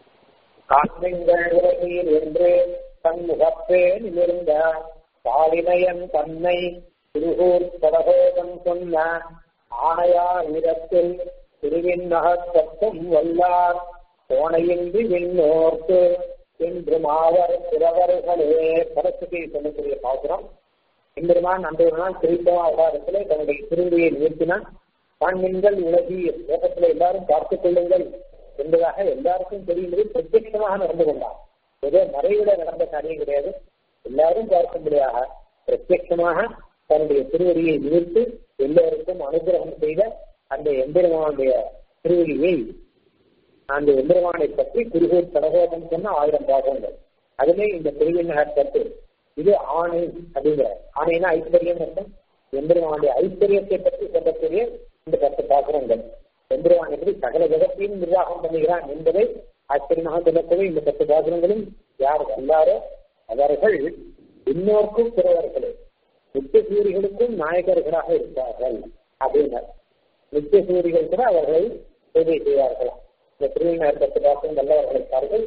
காந்தங்கள் உலகில் என்று தன் முகப்பே நிமிர்ந்த பாலினையன் தன்னை திருகூர் படகோதம் சொன்ன ஆணையார் இடத்தில் திருவின் மகத்தம் வல்லார் கோணையின்றி விண்ணோர்க்கு என்று மாவர் பிறவர்களே சரஸ்வதி சொல்லக்கூடிய பாசுரம் எம்பெருமான் அந்த ஒரு நாள் திருத்தவ அவதாரத்திலே தன்னுடைய திரும்பியை நிறுத்தினான் பாண்மீன்கள் உலகி லோகத்தில் எல்லாரும் பார்த்துக் கொள்ளுங்கள் என்பதாக எல்லாருக்கும் தெரியும்படி பிரத்யட்சமாக நடந்து கொண்டார் ஏதோ மறைவிட நடந்த காரியம் கிடையாது எல்லாரும் பார்க்கும்படியாக பிரத்யட்சமாக தன்னுடைய திருவடியை நிறுத்து எல்லோருக்கும் அனுகிரகம் செய்த அந்த எம்பெருமானுடைய திருவடியை அந்த எம்பெருமானை பற்றி குருகூர் கடகோபம் சொன்ன ஆயிரம் பாகங்கள் அதுவே இந்த திருவிநகர் தட்டு இது ஆணை அப்படிங்கிற ஆணைனா ஐஸ்வர்யம் அர்த்தம் எம்பெருமானுடைய ஐஸ்வர்யத்தை பற்றி சொல்லக்கூடிய இந்த பத்து பாசுரங்கள் எம்பெருமான் எப்படி சகல ஜகத்தையும் நிர்வாகம் பண்ணுகிறான் என்பதை ஆச்சரியமாக சொல்லக்கூடிய இந்த பத்து பாசுரங்களும் யார் வந்தாரோ அவர்கள் இன்னோருக்கும் பிறவர்களே நித்திய சூரிகளுக்கும் நாயகர்களாக இருப்பார்கள் அப்படின்னார் நித்திய சூரிகள் கூட அவர்களை சேவை செய்வார்களாம் இந்த திருவிழா பத்து பாசம் நல்லவர்கள் இருப்பார்கள்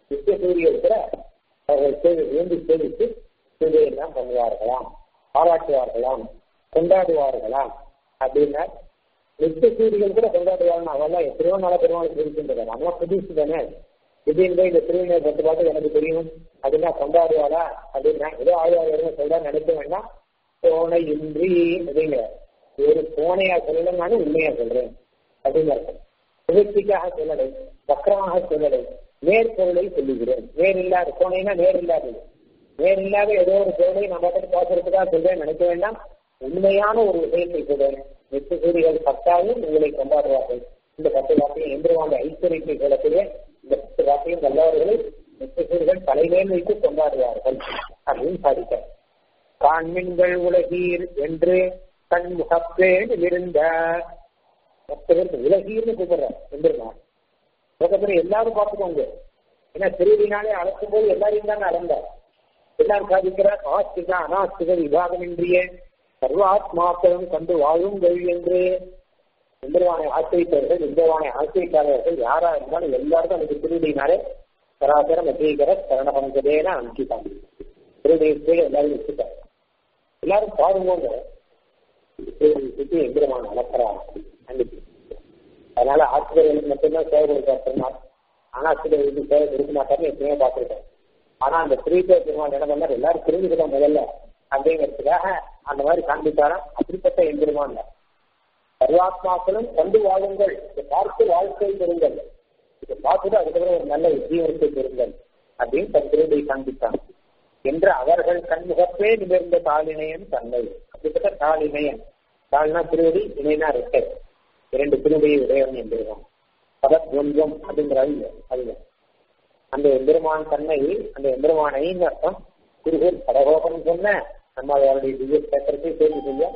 நித்திய சூரியத்தில் அவர்கள் சேவை வேண்டி சேவித்து பூஜையெல்லாம் பண்ணுவார்களாம் பாராட்டுவார்களாம் கொண்டாடுவார்களாம் அப்படின்னா நித்திய சூரியன் கூட கொண்டாடுவாங்க அவெல்லாம் எத்தனையோ நாள பெருமாள் இருக்கின்றனர் நம்ம புதுசு தானே திடீர்னு இந்த திருவிழா பத்து பாட்டு எனக்கு தெரியும் அப்படின்னா கொண்டாடுவாளா அப்படின்னா ஏதோ ஆழ்வார் சொல்றா நினைக்க வேண்டாம் போனை இன்றி அப்படிங்கிற ஒரு போனையா சொல்லலன்னு உண்மையா சொல்றேன் அப்படின்னு அர்த்தம் நிகழ்ச்சிக்காக சொல்லலை வக்கரமாக சொல்லலை நேர்பொருளை சொல்லுகிறேன் நேர் இல்லாத போனைனா நேர் இல்லாதது நேர் இல்லாத ஏதோ ஒரு பொருளை நம்ம பார்க்கறதுக்காக சொல்றேன் நினைக்க வேண்டாம் உண்மையான ஒரு விஷயத்தை சொல்றேன் நித்திய சூரியர்கள் பத்தாலும் உங்களை கொண்டாடுவார்கள் இந்த பத்து வார்த்தையும் எந்திரவாண்ட ஐஸ்வரியத்தை சொல்லக்கூடிய இந்த பத்து வார்த்தையும் வல்லவர்களை நித்திய சூரியர்கள் தலைமேல் வைத்து கொண்டாடுவார்கள் அப்படின்னு சாதித்தார் காண்மின்கள் உலகீர் என்று தன் முகப்பேன் இருந்த பக்தர்கள் உலகீர்னு கூப்பிடுறார் எந்திரனார் அதுக்கப்புறம் எல்லாரும் பார்த்துக்கோங்க ஏன்னா திருவினாலே அழைக்கும் போது எல்லாரையும் தான் அறந்தார் எல்லாரும் சாதிக்கிறார் ஆஸ்திக அனாஸ்திக விபாகமின்றிய சர்வாத்மாக்களும் கண்டு வாழுங்கள் என்று எந்திரவானை ஆசிரியத்தவர்கள் எந்திரவானை ஆசிரிக்காதவர்கள் யாரா இருந்தாலும் எல்லாருக்கும் எனக்கு திருவினாலே சராசர மத்தியகர சரண பங்கதேன அனுப்பிட்டாங்க திருவிழை எல்லாரும் வச்சுட்டாங்க எல்லாரும் பாருங்க எந்திரமான அளக்கிறார் அன்னைக்கு அதனால ஆசிரியர்களுக்கு மட்டும்தான் சேவை கொடுத்தார் பெருமாள் அனாசிரியர்களுக்கு சேவை கொடுக்க மாட்டாருன்னு எப்பயுமே பார்த்துருக்கேன் ஆனா அந்த திருவிழா பெருமாள் என்ன பண்ணார் எல்லாரும் தெரிஞ்சுக்கிட்டோம் முதல்ல அப்படிங்கிறதுக்காக அந்த மாதிரி காண்பித்தாராம் அப்படிப்பட்ட எந்திரமான சர்வாத்மாக்களும் கண்டு வாழுங்கள் இதை பார்த்து வாழ்க்கை பெறுங்கள் இதை பார்த்துட்டு அதுக்கப்புறம் ஒரு நல்ல ஜீவனத்தை பெறுங்கள் அப்படின்னு தன் திருவிழை காண்பித்தாங்க என்று அவர்கள் கண்முகப்பே நிமிர்ந்த தாளிணையன் தன்னை அப்படிப்பட்ட தாளிணையன் தாழ்னா திருவடி இணைனா ரெட்டை இரண்டு திருவடியை உடையவன் என்கிறான் பதத்வந்தம் அப்படிங்கிறாங்க அதுதான் அந்த எம்பெருமான் தன்னை அந்த எம்பெருமானைன்னு அர்த்தம் குருகூர் படகோபன் சொன்ன நம்ம அவருடைய திவ்ய சேத்திரத்தை தேர்வு செய்ய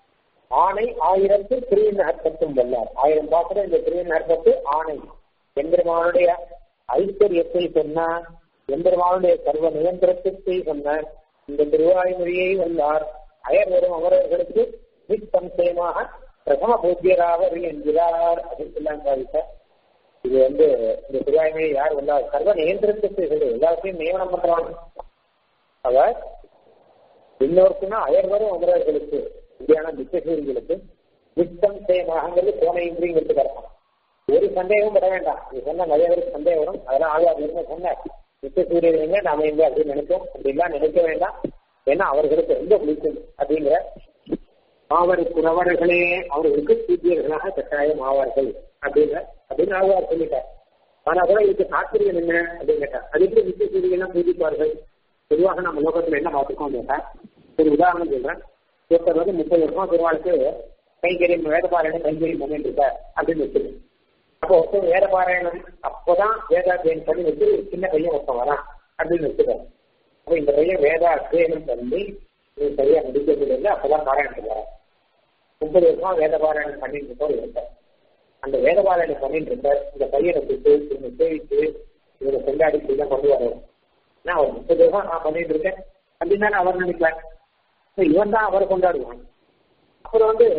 ஆணை ஆயிரத்து திருநகர்த்தத்தும் வல்லார் ஆயிரம் பாத்திரம் இந்த திருநகர்த்தத்து ஆணை எம்பெருமானுடைய ஐஸ்வர்யத்தை சொன்னார் எம்பெருமானுடைய சர்வ நிரந்தரத்தை சொன்னார் இந்த திருவாய்மொழியை வல்லார் அயர் வரும் அமரர்களுக்கு நிச்சம்சயமாக பிரதம பூஜ்யராவர் என்கிறார் அப்படின்னு சொல்லாங்க பாதித்த இது வந்து இந்த திருவாய்மொழி யார் வல்லார் சர்வ நியந்திரத்தை சொல்லு எல்லாத்தையும் நியமனம் பண்றாங்க அவர் இன்னொருக்குன்னா அயர் வரும் அமரர்களுக்கு இந்தியான நித்தியசூரிகளுக்கு நித்தம் சேமாகங்கிறது கோணையின்றிங்கிறது அர்த்தம் ஒரு சந்தேகமும் வர வேண்டாம் நீ சொன்ன நிறைய பேருக்கு சந்தேகம் வரும் அதெல்லாம் ஆகாது என்ன சொன்ன நித்திய சூரியன் நாம எங்க அப்படின்னு நினைப்போம் அப்படின்லாம் நினைக்க வேண்டாம் ஏன்னா அவர்களுக்கு ரொம்ப பிடிக்கும் அப்படிங்கிற ஆவர் புறவர்களே அவர்களுக்கு சூத்தியர்களாக கட்டாயம் ஆவார்கள் அப்படிங்கிற அப்படின்னு ஆழ்வார் சொல்லிட்டார் ஆனா கூட இதுக்கு தாற்பயம் என்ன அப்படின்னு கேட்டா அது எப்படி நித்திய சூரியெல்லாம் பூஜிப்பார்கள் பொதுவாக நம்ம லோகத்துல என்ன பார்த்துக்கோம் கேட்டா ஒரு உதாரணம் சொல்றேன் ஒருத்தர் வந்து முப்பது வருஷம் பெருமாளுக்கு கைங்கரியம் வேதபாராயணம் கைங்கரியம் பண்ணிட்டு இருக்கார் அப்படின்னு வச்சிருக்கு அப்போ ஒருத்தர் வேத பாராயணம் அப்போதான் வேதாத்தியனம் பண்ணி வச்சு சின்ன பையன் ஒருத்தன் வரான் அப்படின்னு வச்சுக்காரு அப்போ இந்த பையன் வேத அத்தியனம் பண்ணி இது சரியா முடிக்கிறது இல்லை அப்பதான் பாராயணம் வரான் முப்பது வருஷமா வேத பாராயணம் பண்ணிட்டு இருக்கோம் இருக்கார் அந்த வேத பாராயணம் பண்ணிட்டு இருக்கார் இந்த பையனை கூட்டு இவங்க சேவித்து இவங்க கொண்டாடி தான் கொண்டு வரணும் ஏன்னா அவர் முப்பது வருஷம் நான் பண்ணிட்டு இருக்கேன் அப்படின்னு தானே அவர் நினைக்கிறார் இவன் தான் அவரை கொண்டாடுவான் அப்புறம் வந்து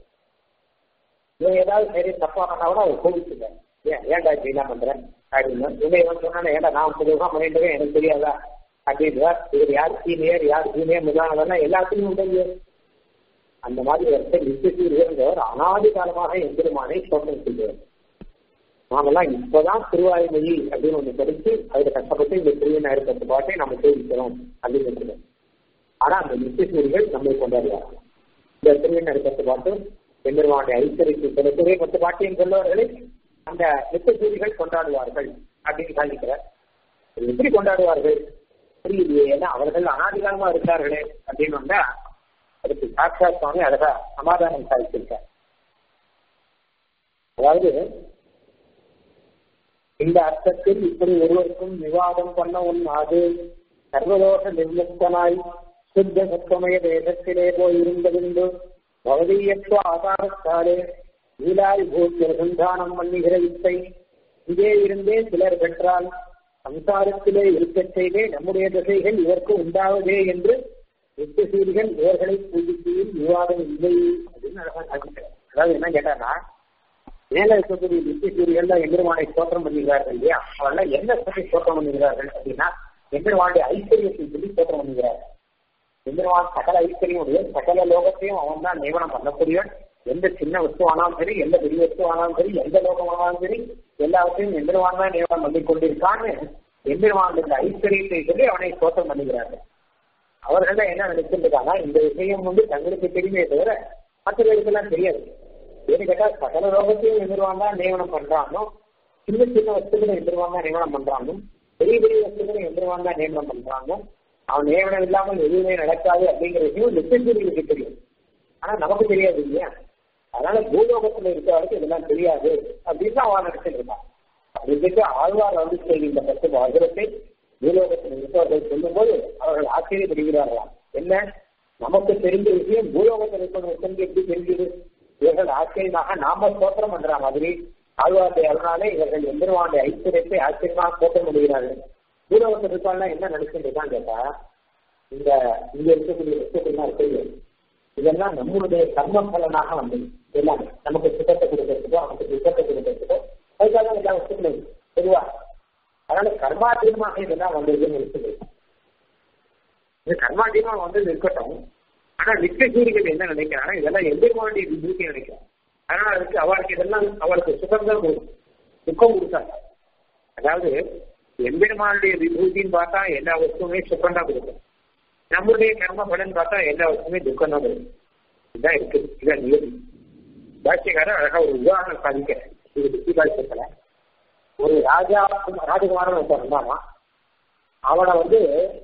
இவன் ஏதாவது சரி தப்பா பண்ணா கூட அவர் கோவிச்சுட்டார் ஏன் ஏன்டா இப்படிலாம் பண்றேன் அப்படின்னு இவன் இவன் சொன்னா ஏன்டா நான் முப்பது வருஷம் பண்ணிட்டு எனக்கு தெரியாதா அப்படின்றார் இவர் யார் சீனியர் யார் ஜூனியர் முதலானதெல்லாம் எல்லாத்துக்கும் உண்டு அந்த மாதிரி ஒருத்தர் நித்தியசூரியர் அனாதி காலமாக எம்பெருமானை சோதனை செய்வார் நாமெல்லாம் இப்பதான் திருவாய்மொழி அப்படின்னு ஒண்ணு படிச்சு அதுல கஷ்டப்பட்டு இந்த திருவிநாயகர் பத்து பாட்டை நம்ம சேவிக்கிறோம் அப்படின்னு இருக்கிறோம் ஆனா அந்த நித்தியசூரிகள் நம்மை கொண்டாடுவார்கள் இந்த திருவிநாயகர் பத்து பாட்டு எம்பெருமானுடைய ஐஸ்வரியத்தை சொல்லக்கூடிய பத்து பாட்டையும் சொல்லவர்களை அந்த நித்தியசூரிகள் கொண்டாடுவார்கள் அப்படின்னு சாதிக்கிறார் எப்படி கொண்டாடுவார்கள் புரியலையே ஏன்னா அவர்கள் அனாதிகாலமா இருக்கார்களே அப்படின்னு வந்தா அதுக்கு சாட்சா சுவாமி அழகா சமாதானம் சாதிச்சிருக்கார் அதாவது இந்த அர்த்தத்தில் இப்படி ஒருவருக்கும் விவாதம் பண்ண ஒண்ணாது சர்வதோஷ நிர்முக்தனாய் சுத்த சத்தமய தேசத்திலே போய் இருந்ததுண்டு பகவதீயத்துவ ஆதாரத்தாலே நீலாய் பூத்திய சந்தானம் பண்ணுகிற இத்தை இங்கே இருந்தே சிலர் பெற்றால் சம்சாரத்திலே இருக்கச் செய்தே நம்முடைய திசைகள் இவருக்கு உண்டாவதே என்று நித்தியசீரிகள் இவர்களை பூஜிக்கையில் விவாதம் இல்லை அப்படின்னு அழகா காட்டுகிறார் அதாவது என்ன கேட்டானா மேல இருக்கக்கூடிய நித்திய சூரியன்ல எம்பெருமானை ஸ்தோத்திரம் பண்ணுகிறார்கள் இல்லையா அவெல்லாம் என்ன சொல்லி ஸ்தோத்திரம் பண்ணுகிறார்கள் அப்படின்னா எம்பெருமானுடைய ஐஸ்வர்யத்தை சொல்லி ஸ்தோத்திரம் பண்ணுகிறார்கள் எம்பெருமான் சகல ஐஸ்வர்யமுடைய சகல லோகத்தையும் அவன் தான் நியமனம் பண்ணக்கூடியவன் எந்த சின்ன வஸ்து ஆனாலும் சரி எந்த பெரிய வஸ்து ஆனாலும் சரி எந்த லோகம் ஆனாலும் சரி எல்லாவற்றையும் எம்பெருமான் தான் நியமனம் பண்ணி கொண்டிருக்கான்னு எம்பெருமான் இந்த ஐஸ்வர்யத்தை சொல்லி அவனை ஸ்தோத்திரம் பண்ணுகிறார்கள் அவர்கள் என்ன நினைச்சிருக்காங்க இந்த விஷயம் வந்து தங்களுக்கு தெரியுமே தவிர மற்றவர்களுக்கெல்லாம் தெரியாது ஏன்னு கேட்டா சகல லோகத்தையும் எதிர்வாங்க தான் நியமனம் பண்றானோ சின்ன சின்ன வஸ்துக்களை எதிர்வாங்க நியமனம் பண்றானோ பெரிய பெரிய வஸ்துக்களை எதிர்வாங்க நியமனம் பண்றானோ அவன் நியமனம் இல்லாமல் எதுவுமே நடக்காது அப்படிங்கிற விஷயம் நிச்சயத்திற்கு தெரியும் ஆனா நமக்கு தெரியாது இல்லையா அதனால பூலோகத்துல இருக்கிறவருக்கு இதெல்லாம் தெரியாது அப்படின்னு அவன் நினைச்சிட்டு இருக்கான் அப்படி ஆழ்வார் வந்து செய்தி இந்த பத்து வசனத்தை பூலோகத்தில் இருப்பவர்கள் சொல்லும்போது அவர்கள் ஆச்சரியப்படுகிறார்களாம் என்ன நமக்கு தெரிந்த விஷயம் பூலோகத்தில் இருப்பவர்களுக்கு எப்படி தெரிஞ்சது இவர்கள் ஆச்சரியமாக நாம தோற்றம் பண்ற மாதிரி ஆழ்வார்த்தை அதனாலே இவர்கள் எந்திரவாண்ட ஐஸ்வர்யத்தை ஆச்சரியமாக தோற்றம் பண்ணுகிறார்கள் பூலோகத்தில் இருப்பாங்க என்ன நினைச்சுட்டு இருக்கான்னு கேட்டா இந்த இங்க இருக்கக்கூடிய வஸ்துக்கள்லாம் இருக்கு இதெல்லாம் நம்மளுடைய கர்ம பலனாக வந்தது எல்லாமே நமக்கு சுத்தத்தை கொடுக்கறதுக்கோ நமக்கு சுத்தத்தை கொடுக்கறதுக்கோ அதுக்காக எல்லா வஸ்துக்களும் பொதுவா அதனால கர்மாதீனமாக இதெல்லாம் வந்ததுன்னு இருக்குது இது கர்மாதீனமாக வந்தது இருக்கட்டும் ஆனா நித்தியசூரிகள் என்ன நினைக்கிறாங்க இதெல்லாம் எதிர்வாண்டிய விபூதி நினைக்கிறாங்க அதனால அதுக்கு அவளுக்கு இதெல்லாம் அவளுக்கு சுகம் தான் கொடுக்கும் துக்கம் கொடுத்தாங்க அதாவது எம்பெருமானுடைய விபூதின்னு பார்த்தா எல்லா வஸ்துவுமே சுகம் தான் கொடுக்கும் நம்மளுடைய கர்ம பலன் பார்த்தா எல்லா வஸ்துமே துக்கம் தான் கொடுக்கும் இதுதான் இருக்கு இதான் நியதி பாஷ்யக்காரர் அழகா ஒரு உதாரணம் சாதிக்கிறேன் இது புத்தி பாஷ்யத்துல ஒரு ராஜா ராஜகுமாரன் ஒருத்தர் இருந்தானா அவனை வந்து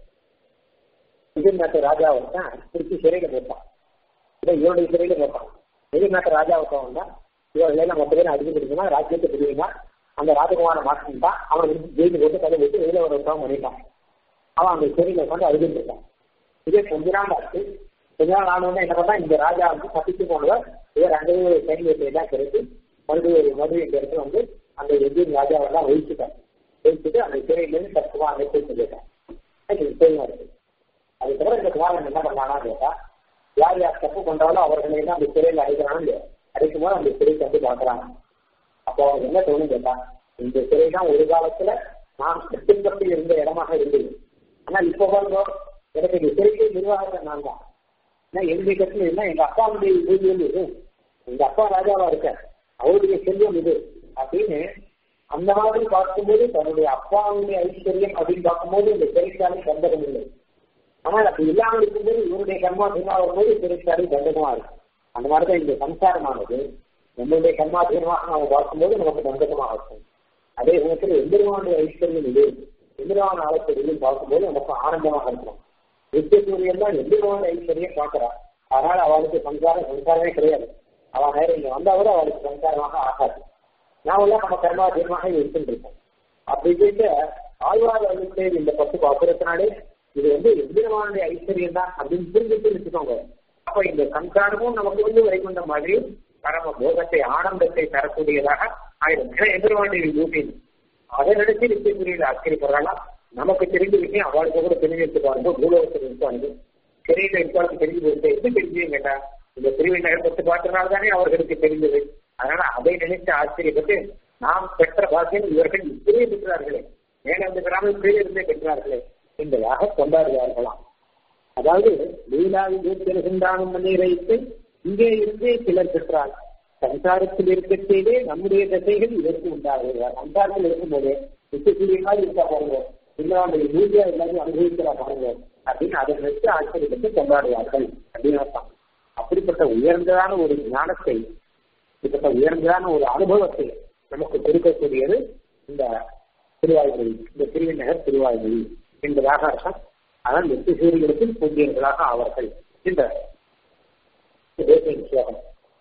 எதிர்நாட்டு ராஜா ஒருத்தன் திருச்சி சிறையில போட்டான் இதை இவனுடைய சிறையில போட்டான் எதிர்நாட்டு ராஜா ஒருத்தன் வந்தா இவர்கள் மொத்த பேரும் அடிச்சு பிடிக்கணும் ராஜ்யத்தை பிடிக்கணும்னா அந்த ராஜகுமாரன் மாற்றின் தான் அவனை ஜெயிலு போட்டு கதை வச்சு வெளியில ஒரு ஒருத்தவன் பண்ணிட்டான் அவன் அந்த சிறையில உட்காந்து அழுதுட்டு இருக்கான் இதே கொஞ்ச நாள் ஆச்சு கொஞ்ச நாள் ஆனவொடனே என்ன பண்ணா இந்த ராஜா வந்து தப்பிச்சு போனவர் இவர் அங்கே சைனியத்தை எல்லாம் கிடைத்து மறுபடியும் மறுபடியும் இந்த இடத்துல வந்து அந்த எதிர் ராஜாவெல்லாம் வகிச்சுட்டார் வகிச்சுட்டு அந்த சிறையிலேருந்து தப்புவா அங்கே போய் சொல்லிட்டான் இது தெரியும் இருக்கு அதுக்கப்புறம் இந்த குமாரன் என்ன பண்ணானா கேட்டா யார் யார் தப்பு பண்றாலும் அவர்களை எல்லாம் அந்த சிறையில் அடைக்கிறானோ இல்லையோ அடைக்கும் போது அந்த சிறைக்கு வந்து பார்க்கறாங்க அப்போ அவங்க என்ன தோணும் கேட்டா இந்த சிறை தான் ஒரு காலத்துல நான் கட்டுப்பட்டு இருந்த இடமாக இருந்தது ஆனால் இப்போ பாருங்க எனக்கு இந்த சிறைக்கு நிர்வாகம் நான் தான் ஏன்னா என்னுடைய கட்டில என்ன எங்க அப்பாவுடைய பூஜ்யம் இது எங்க அப்பா ராஜாவா இருக்க அவருடைய செல்வம் இது அப்படின்னு அந்த மாதிரி பார்க்கும்போது தன்னுடைய அப்பாவுடைய ஐஸ்வர்யம் அப்படின்னு பார்க்கும்போது இந்த சிறைச்சாலை தண்டகம் இல்லை ஆனால் அப்படி இல்லாமல் இருக்கும்போது இவருடைய கர்மா தீர்மா வரும்போது சிறைச்சாலை தண்டகமா இருக்கு அந்த மாதிரிதான் இந்த சம்சாரமானது நம்மளுடைய கர்மா தீர்மாக நம்ம பார்க்கும்போது நமக்கு தண்டகமாக இருக்கும் அதே சமயத்தில் எந்திரவானுடைய ஐஸ்வர்யம் இது எந்திரவான ஆலோசனையும் பார்க்கும்போது நமக்கு ஆனந்தமாக இருக்கும் நித்திய சூரியன் தான் எந்திரவான ஐஸ்வர்யம் பார்க்கிறான் அதனால அவளுக்கு சம்சாரம் சம்சாரமே கிடையாது அவன் நேரம் இங்க வந்தா கூட அவளுக்கு சம்சாரமாக ஆகாது நாமெல்லாம் நம்ம கர்மாதீனமாக இருக்கின்றோம் அப்படி சொல்லிட்டு ஆழ்வார் அழுத்தே இந்த பத்து பாசுரத்தினாலே இது வந்து எந்திரவானுடைய ஐஸ்வர்யம் தான் அப்படின்னு புரிஞ்சுட்டு வச்சுக்கோங்க அப்ப இந்த சம்சாரமும் நமக்கு வந்து வைகுண்ட மாதிரி பரம போகத்தை ஆனந்தத்தை தரக்கூடியதாக ஆயிடும் ஏன்னா எந்திரவானுடைய பூமி அதை நினைச்சு நித்தியக்குரியில் ஆச்சரியப்படுறாங்க நமக்கு தெரிஞ்ச விஷயம் அவளுக்கு கூட தெரிஞ்சு எடுத்து பாருங்க பூலோகத்தில் இருப்பாங்க சிறையில இருப்பாளுக்கு தெரிஞ்சு போயிட்டு எப்படி தெரிஞ்சுன்னு கேட்டா இந்த திருவிநகர் பத்து பாட்டுனால தானே அவர்களுக்கு தெரிந்தது அதனால அதை நினைத்து ஆச்சரியப்பட்டு நாம் பெற்ற பாக்கியம் இவர்கள் இப்படியே பெற்றார்களே மேல அந்த கிராமம் கீழே இருந்தே பெற்றார்களே என்பதாக கொண்டாடுவார்களாம் அதாவது லீலாவி தீர்த்திருந்தானும் வைத்து இங்கே இருந்தே சிலர் பெற்றார் சம்சாரத்தில் இருக்க செய்தே நம்முடைய தசைகள் இதற்கு உண்டாகுகிறார் சம்சாரத்தில் இருக்கும்போதே நிச்சயக்கூடிய மாதிரி இருக்கா பாருங்க இல்லாமல் பூஜா எல்லாத்தையும் அனுபவிக்கிறா பாருங்க அப்படின்னு அதை நினைத்து ஆச்சரியப்பட்டு கொண்டாடுவார்கள் அப்படின்னு அர்த்தம் அப்படிப்பட்ட உயர்ந்ததான ஒரு ஞானத்தை இப்படிப்பட்ட உயர்ந்ததான ஒரு அனுபவத்தை நமக்கு கொடுக்கக்கூடியது இந்த திருவாய்மொழி இந்த திருவிநகர் திருவாய்மொழி என்பதாக அர்த்தம் ஆனால் எட்டு சூரியர்களுக்கும் பூஜ்யர்களாக ஆவார்கள் இந்த ஸ்லோகம்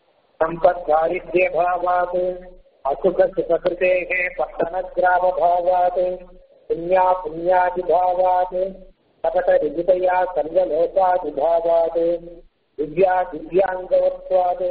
सम्पत्कारिद्यभावात् असुखसुखकृतेः पत्तनग्रामभावात् पुण्या पुण्यादिभावात् कपटरिजितया सर्वलोकादिभावात् दिव्या दिव्याङ्गवत्वात्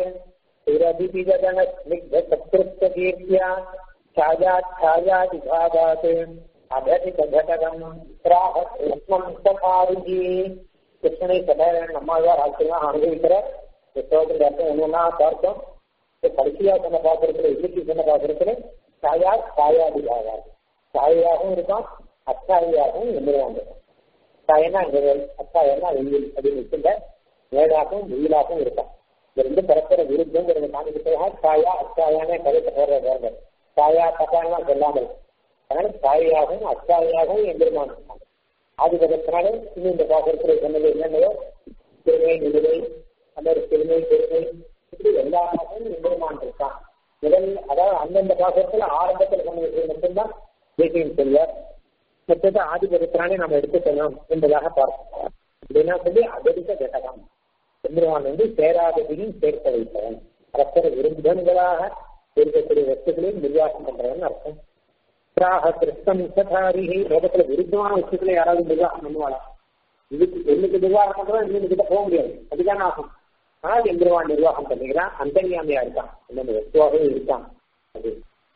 स्थिरदितिजगणस्निग्धसत्कृत्यकीर्त्या छायाच्छायादिभावात् अघटितघटकम् प्राहत्मम् सखारुजी கிருஷ்ணனை சதாரண நம்மாழ்வார் ஆச்சரியமாக அனுபவிக்கிறார் இந்த ஸ்லோகத்தில் அர்த்தம் ஒன்றுனா பார்த்தோம் கடைசியா சொன்ன பாசுரத்துல இன்னைக்கு சொன்ன பாசுரத்துல தாயார் தாயாதிகாரார் தாயாகவும் இருக்கான் அத்தாயாகவும் எம்பெருமான் இருக்கான் தாயனா நிழல் அத்தாயனா வெயில் அப்படின்னு வச்சுட்ட நேராகவும் வெயிலாகவும் இருக்கான் இந்த ரெண்டு பரஸ்பர விருத்தங்கிறத காமிக்கிறதுக்காக தாயா அத்தாயானே கருத்தை போடுற வேறு தாயா தக்காலாம் சொல்லாமல் அதனால தாயாகவும் அத்தாயாகவும் எம்பெருமான் இருக்கான் ஆதி பகத்தினால இன்னும் இந்த பாசுரத்துல சொன்னது என்னென்னயோ பெருமை நிலுவை அந்த பெருமை பெருமை இப்படி எல்லாருக்கும் எம்பெருமான் இருக்கான் முதல் அதாவது அந்தந்த பாசத்துல ஆரம்பத்தில் சொன்ன விஷயம் மட்டும்தான் தேசியம் செல்வார் மற்றது ஆதிபத்திரானே நம்ம எடுத்துக்கணும் என்பதாக பார்ப்போம் அப்படின்னா சொல்லி அதரிக்க கட்டகம் எம்பெருமான் வந்து சேராததையும் சேர்க்க வைத்தவன் பரஸ்பர விரும்புதன்களாக இருக்கக்கூடிய வஸ்துகளையும் நிர்வாகம் பண்றவன் அர்த்தம் பிராக கிருஷ்ணம் சதாரிகை லோகத்துல விருத்தமான வஸ்துக்களை யாராவது நிர்வாகம் பண்ணுவாளா இதுக்கு ஒண்ணுக்கு நிர்வாகம் பண்றதா இன்னொன்று கிட்ட போக முடியாது அதுதான் ஆகும் ஆனால் எம்பெருமான் நிர்வாகம் பண்ணிக்கிறான் அந்தரியாமையா இருக்கான் அந்த வஸ்துவாகவே இருக்கான் அது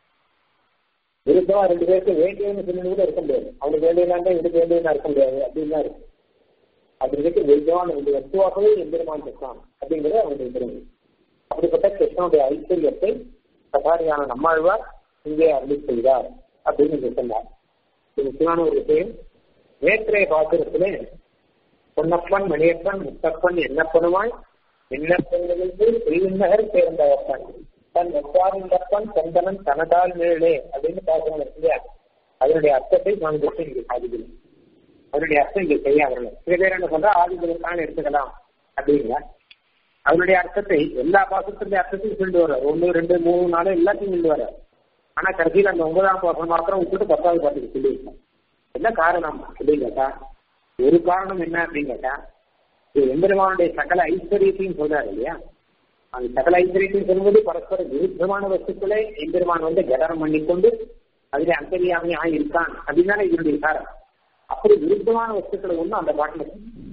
விருத்தமா ரெண்டு பேருக்கு வேண்டியவன்னு சொல்லி கூட இருக்க முடியாது அவனுக்கு வேண்டியதான் இவனுக்கு வேண்டியதா இருக்க முடியாது அப்படின்னு தான் இருக்கு அப்படி இருக்கு விருத்தமான ரெண்டு வஸ்துவாகவே எம்பெருமான் இருக்கான் அப்படிங்கிறது அவனுடைய பெருமை அப்படிப்பட்ட கிருஷ்ணனுடைய ஐஸ்வர்யத்தை சகாரியான நம்மாழ்வார் இங்கே அருளி செய்தார் அப்படின்னு இங்க சொன்னார் இது முக்கியமான ஒரு விஷயம் நேற்றைய பாத்திரத்திலே பொன்னப்பன் மணியப்பன் முத்தப்பன் என்னப்பனுமாய் என்னப்பெண்களுக்கு திருநகர் சேர்ந்தவப்பன் தன் ஒப்பாரிந்தப்பன் சந்தனன் தனதால் மேலே அப்படின்னு பார்க்கணும் இல்லையா அதனுடைய அர்த்தத்தை நான் கொடுத்து இங்கே சாதிக்கிறேன் அதனுடைய அர்த்தம் இங்கே செய்ய வரணும் சில பேர் என்ன பண்றா ஆதிபுரத்தான் எடுத்துக்கலாம் அப்படிங்களா அதனுடைய அர்த்தத்தை எல்லா பாசத்தினுடைய அர்த்தத்தையும் சொல்லிட்டு வர்றார் ஒன்று ரெண்டு மூணு நாலு எல்லாத்தையும் சொல்லி வர்றார் ஆனா கடைசியில் அந்த ஒன்பதாம் பாசம் மாத்திரம் விட்டுட்டு பத்தாவது பாட்டுக்கு சொல்லியிருக்கோம் என்ன காரணம் அப்படின்னு கேட்டா ஒரு காரணம் என்ன அப்படின்னு கேட்டா எம்பெருமானுடைய சகல ஐஸ்வர்யத்தையும் சொல்றாரு இல்லையா அந்த சகல ஐஸ்வர்யத்தையும் சொல்லும்போது பரஸ்பர விருத்தமான வஸ்துக்களை எம்பெருமான் வந்து கடனம் பண்ணிக்கொண்டு அதிலே அந்தரியாமையா இருக்கான் அப்படின்னால இதனுடைய காரணம் அப்படி விருத்தமான வஸ்துக்களை ஒண்ணு அந்த பாட்டுல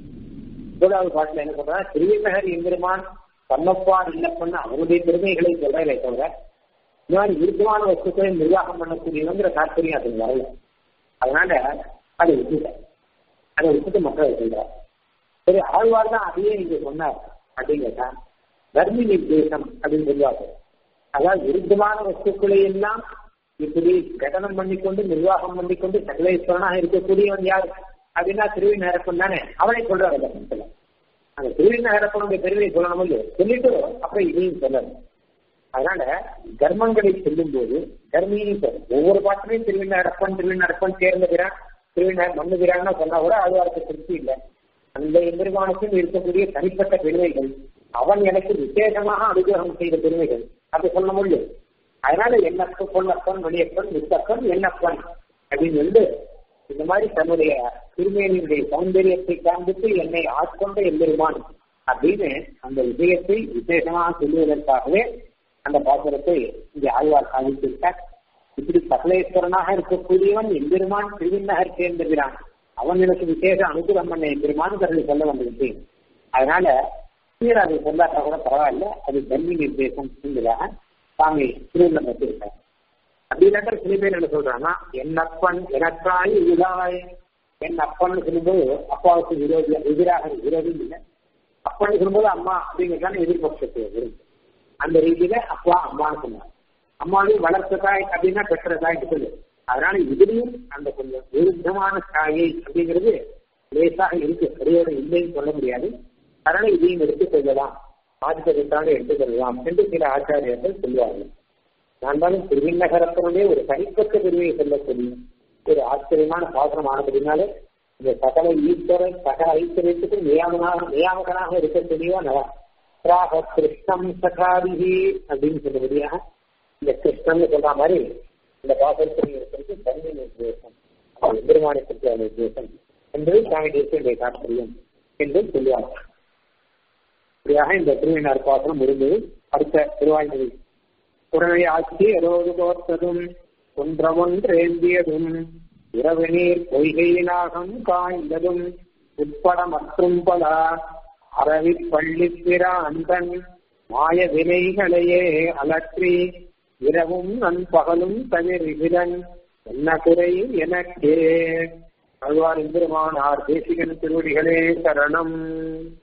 முதலாவது பாட்டுல என்ன சொல்றா திருவிநகர் எம்பெருமான் தன்னப்பார் இல்லப்பண்ண அவருடைய பெருமைகளை சொல்றதை தவிர இந்த மாதிரி விருத்தமான வஸ்துக்களை நிர்வாகம் பண்ணக்கூடியவங்கிற தாற்பயம் அது வரல அதனால அதை விட்டுட்டேன் அதை விட்டுட்டு மக்கள் சொல்றார் சரி ஆழ்வார் தான் அதையே நீங்க சொன்னார் அப்படின்னு கேட்டா தர்மி நிர்தேசம் அப்படின்னு சொல்லுவாங்க அதாவது விருத்தமான வஸ்துக்களை எல்லாம் இப்படி கடனம் பண்ணிக்கொண்டு நிர்வாகம் பண்ணிக்கொண்டு சகலேஸ்வரனாக இருக்கக்கூடியவன் யார் அப்படின்னா திருவிநகரப்பன் தானே அவனை சொல்றாரு அந்த அந்த திருவிநகரப்பனுடைய பெருமையை சொல்லணும் இல்லையோ சொல்லிட்டு அப்புறம் இதையும் சொல்லணும் அதனால தர்மங்களை சொல்லும் போது தர்மியும் ஒவ்வொரு பாட்டிலையும் திருவிநகரப்பன் திருவிநகரப்பன் சேர்ந்துகிறான் திருவிநகர் மண்ணுகிறான்னு சொன்னா கூட ஆழ்வாருக்கு திருப்தி இல்லை அந்த எம்பெருமானுக்கும் இருக்கக்கூடிய தனிப்பட்ட பெருமைகள் அவன் எனக்கு விசேஷமாக அனுகிரகம் செய்த பெருமைகள் அது சொல்ல முடியும் அதனால என்னப்பன் பொன்னப்பன் மணியப்பன் முத்தப்பன் என்னப்பன் அப்படின்னு வந்து இந்த மாதிரி தன்னுடைய திருமேனியுடைய சௌந்தரியத்தை காண்பித்து என்னை ஆட்கொண்ட எம்பெருமான் அப்படின்னு அந்த விஷயத்தை விசேஷமாக சொல்லுவதற்காகவே அந்த பாத்திரத்தை இங்கே ஆழ்வார் சாதித்திருக்கார் இப்படி சகலேஸ்வரனாக இருக்கக்கூடியவன் எம்பெருமான் திருவிநகர் சேர்ந்திருக்கிறான் அவன் எனக்கு விசேஷ அனுகூலம் பண்ண எம்பெருமான் கருதி சொல்ல வந்த விஷயம் அதனால சீர் அதை சொல்லாட்டா கூட பரவாயில்ல அது தர்மி நிர்தேசம் என்பதாக சாமி திருவிழம் வச்சிருக்கார் அப்படி இல்லாட்ட சில பேர் என்ன சொல்றாங்கன்னா என் அப்பன் எனக்காய் இதாய் என் அப்பன் சொல்லும்போது அப்பாவுக்கு விரோதி எதிராக விரோதி இல்லை அப்பன் சொல்லும்போது அம்மா அப்படிங்கிறதான எதிர்பட்சத்தை வரும் அந்த ரீதியில அப்பா அம்மான்னு சொன்னாங்க அம்மாவையும் வளர்த்த தாய் அப்படின்னா பெற்ற தாய்க்கு சொல்லு அதனால இதுலயும் அந்த கொஞ்சம் விருத்தமான தாயை அப்படிங்கிறது லேசாக இருக்கு சரியோட இல்லைன்னு சொல்ல முடியாது அதனால இதையும் எடுத்துக் கொள்ளலாம் ஆதிக்கத்தான எடுத்துக்கொள்ளலாம் என்று சில ஆச்சாரியர்கள் சொல்லுவார்கள் நான் தான் திருவிநகரத்தினுடைய ஒரு தனிப்பட்ட பெருமையை சொல்லக்கூடிய ஒரு ஆச்சரியமான பாசனம் ஆனபடினாலே இந்த சகல ஈஸ்வரன் சகல ஐஸ்வர்யத்துக்கு நியாமனாக நியாமகனாக இருக்கக்கூடியவன் அவன் ராக கிருஷ்ணம் சகாதிகி அப்படின்னு சொல்லபடியாக இந்த கிருஷ்ணன் சொல்ற மாதிரி இந்த பாசனத்தில் இருக்கிறது தன்மை நிர்தேசம் எம்பெருமானத்திற்கு நிர்தேசம் என்பது சுவாமி தேசிய தாற்பயம் என்று சொல்லுவாங்க இப்படியாக இந்த திருவிழார் பாசனம் முடிந்தது அடுத்த திருவாய்மொழி குறவை ஆட்சி எரோது கோர்த்ததும் ஒன்றவொன்றேந்தியதும் இரவு நீர் பொய்கையினாகம் காய்ந்ததும் உட்பட மற்றும் பல அறவி பள்ளி பிற அந்தன் மாய வினைகளையே அலற்றி இரவும் நண்பகலும் தவிர்கிறன் என்ன குறை எனக்கே அழ்வார் எம்பெருமானார் தேசிகன் திருவடிகளே சரணம்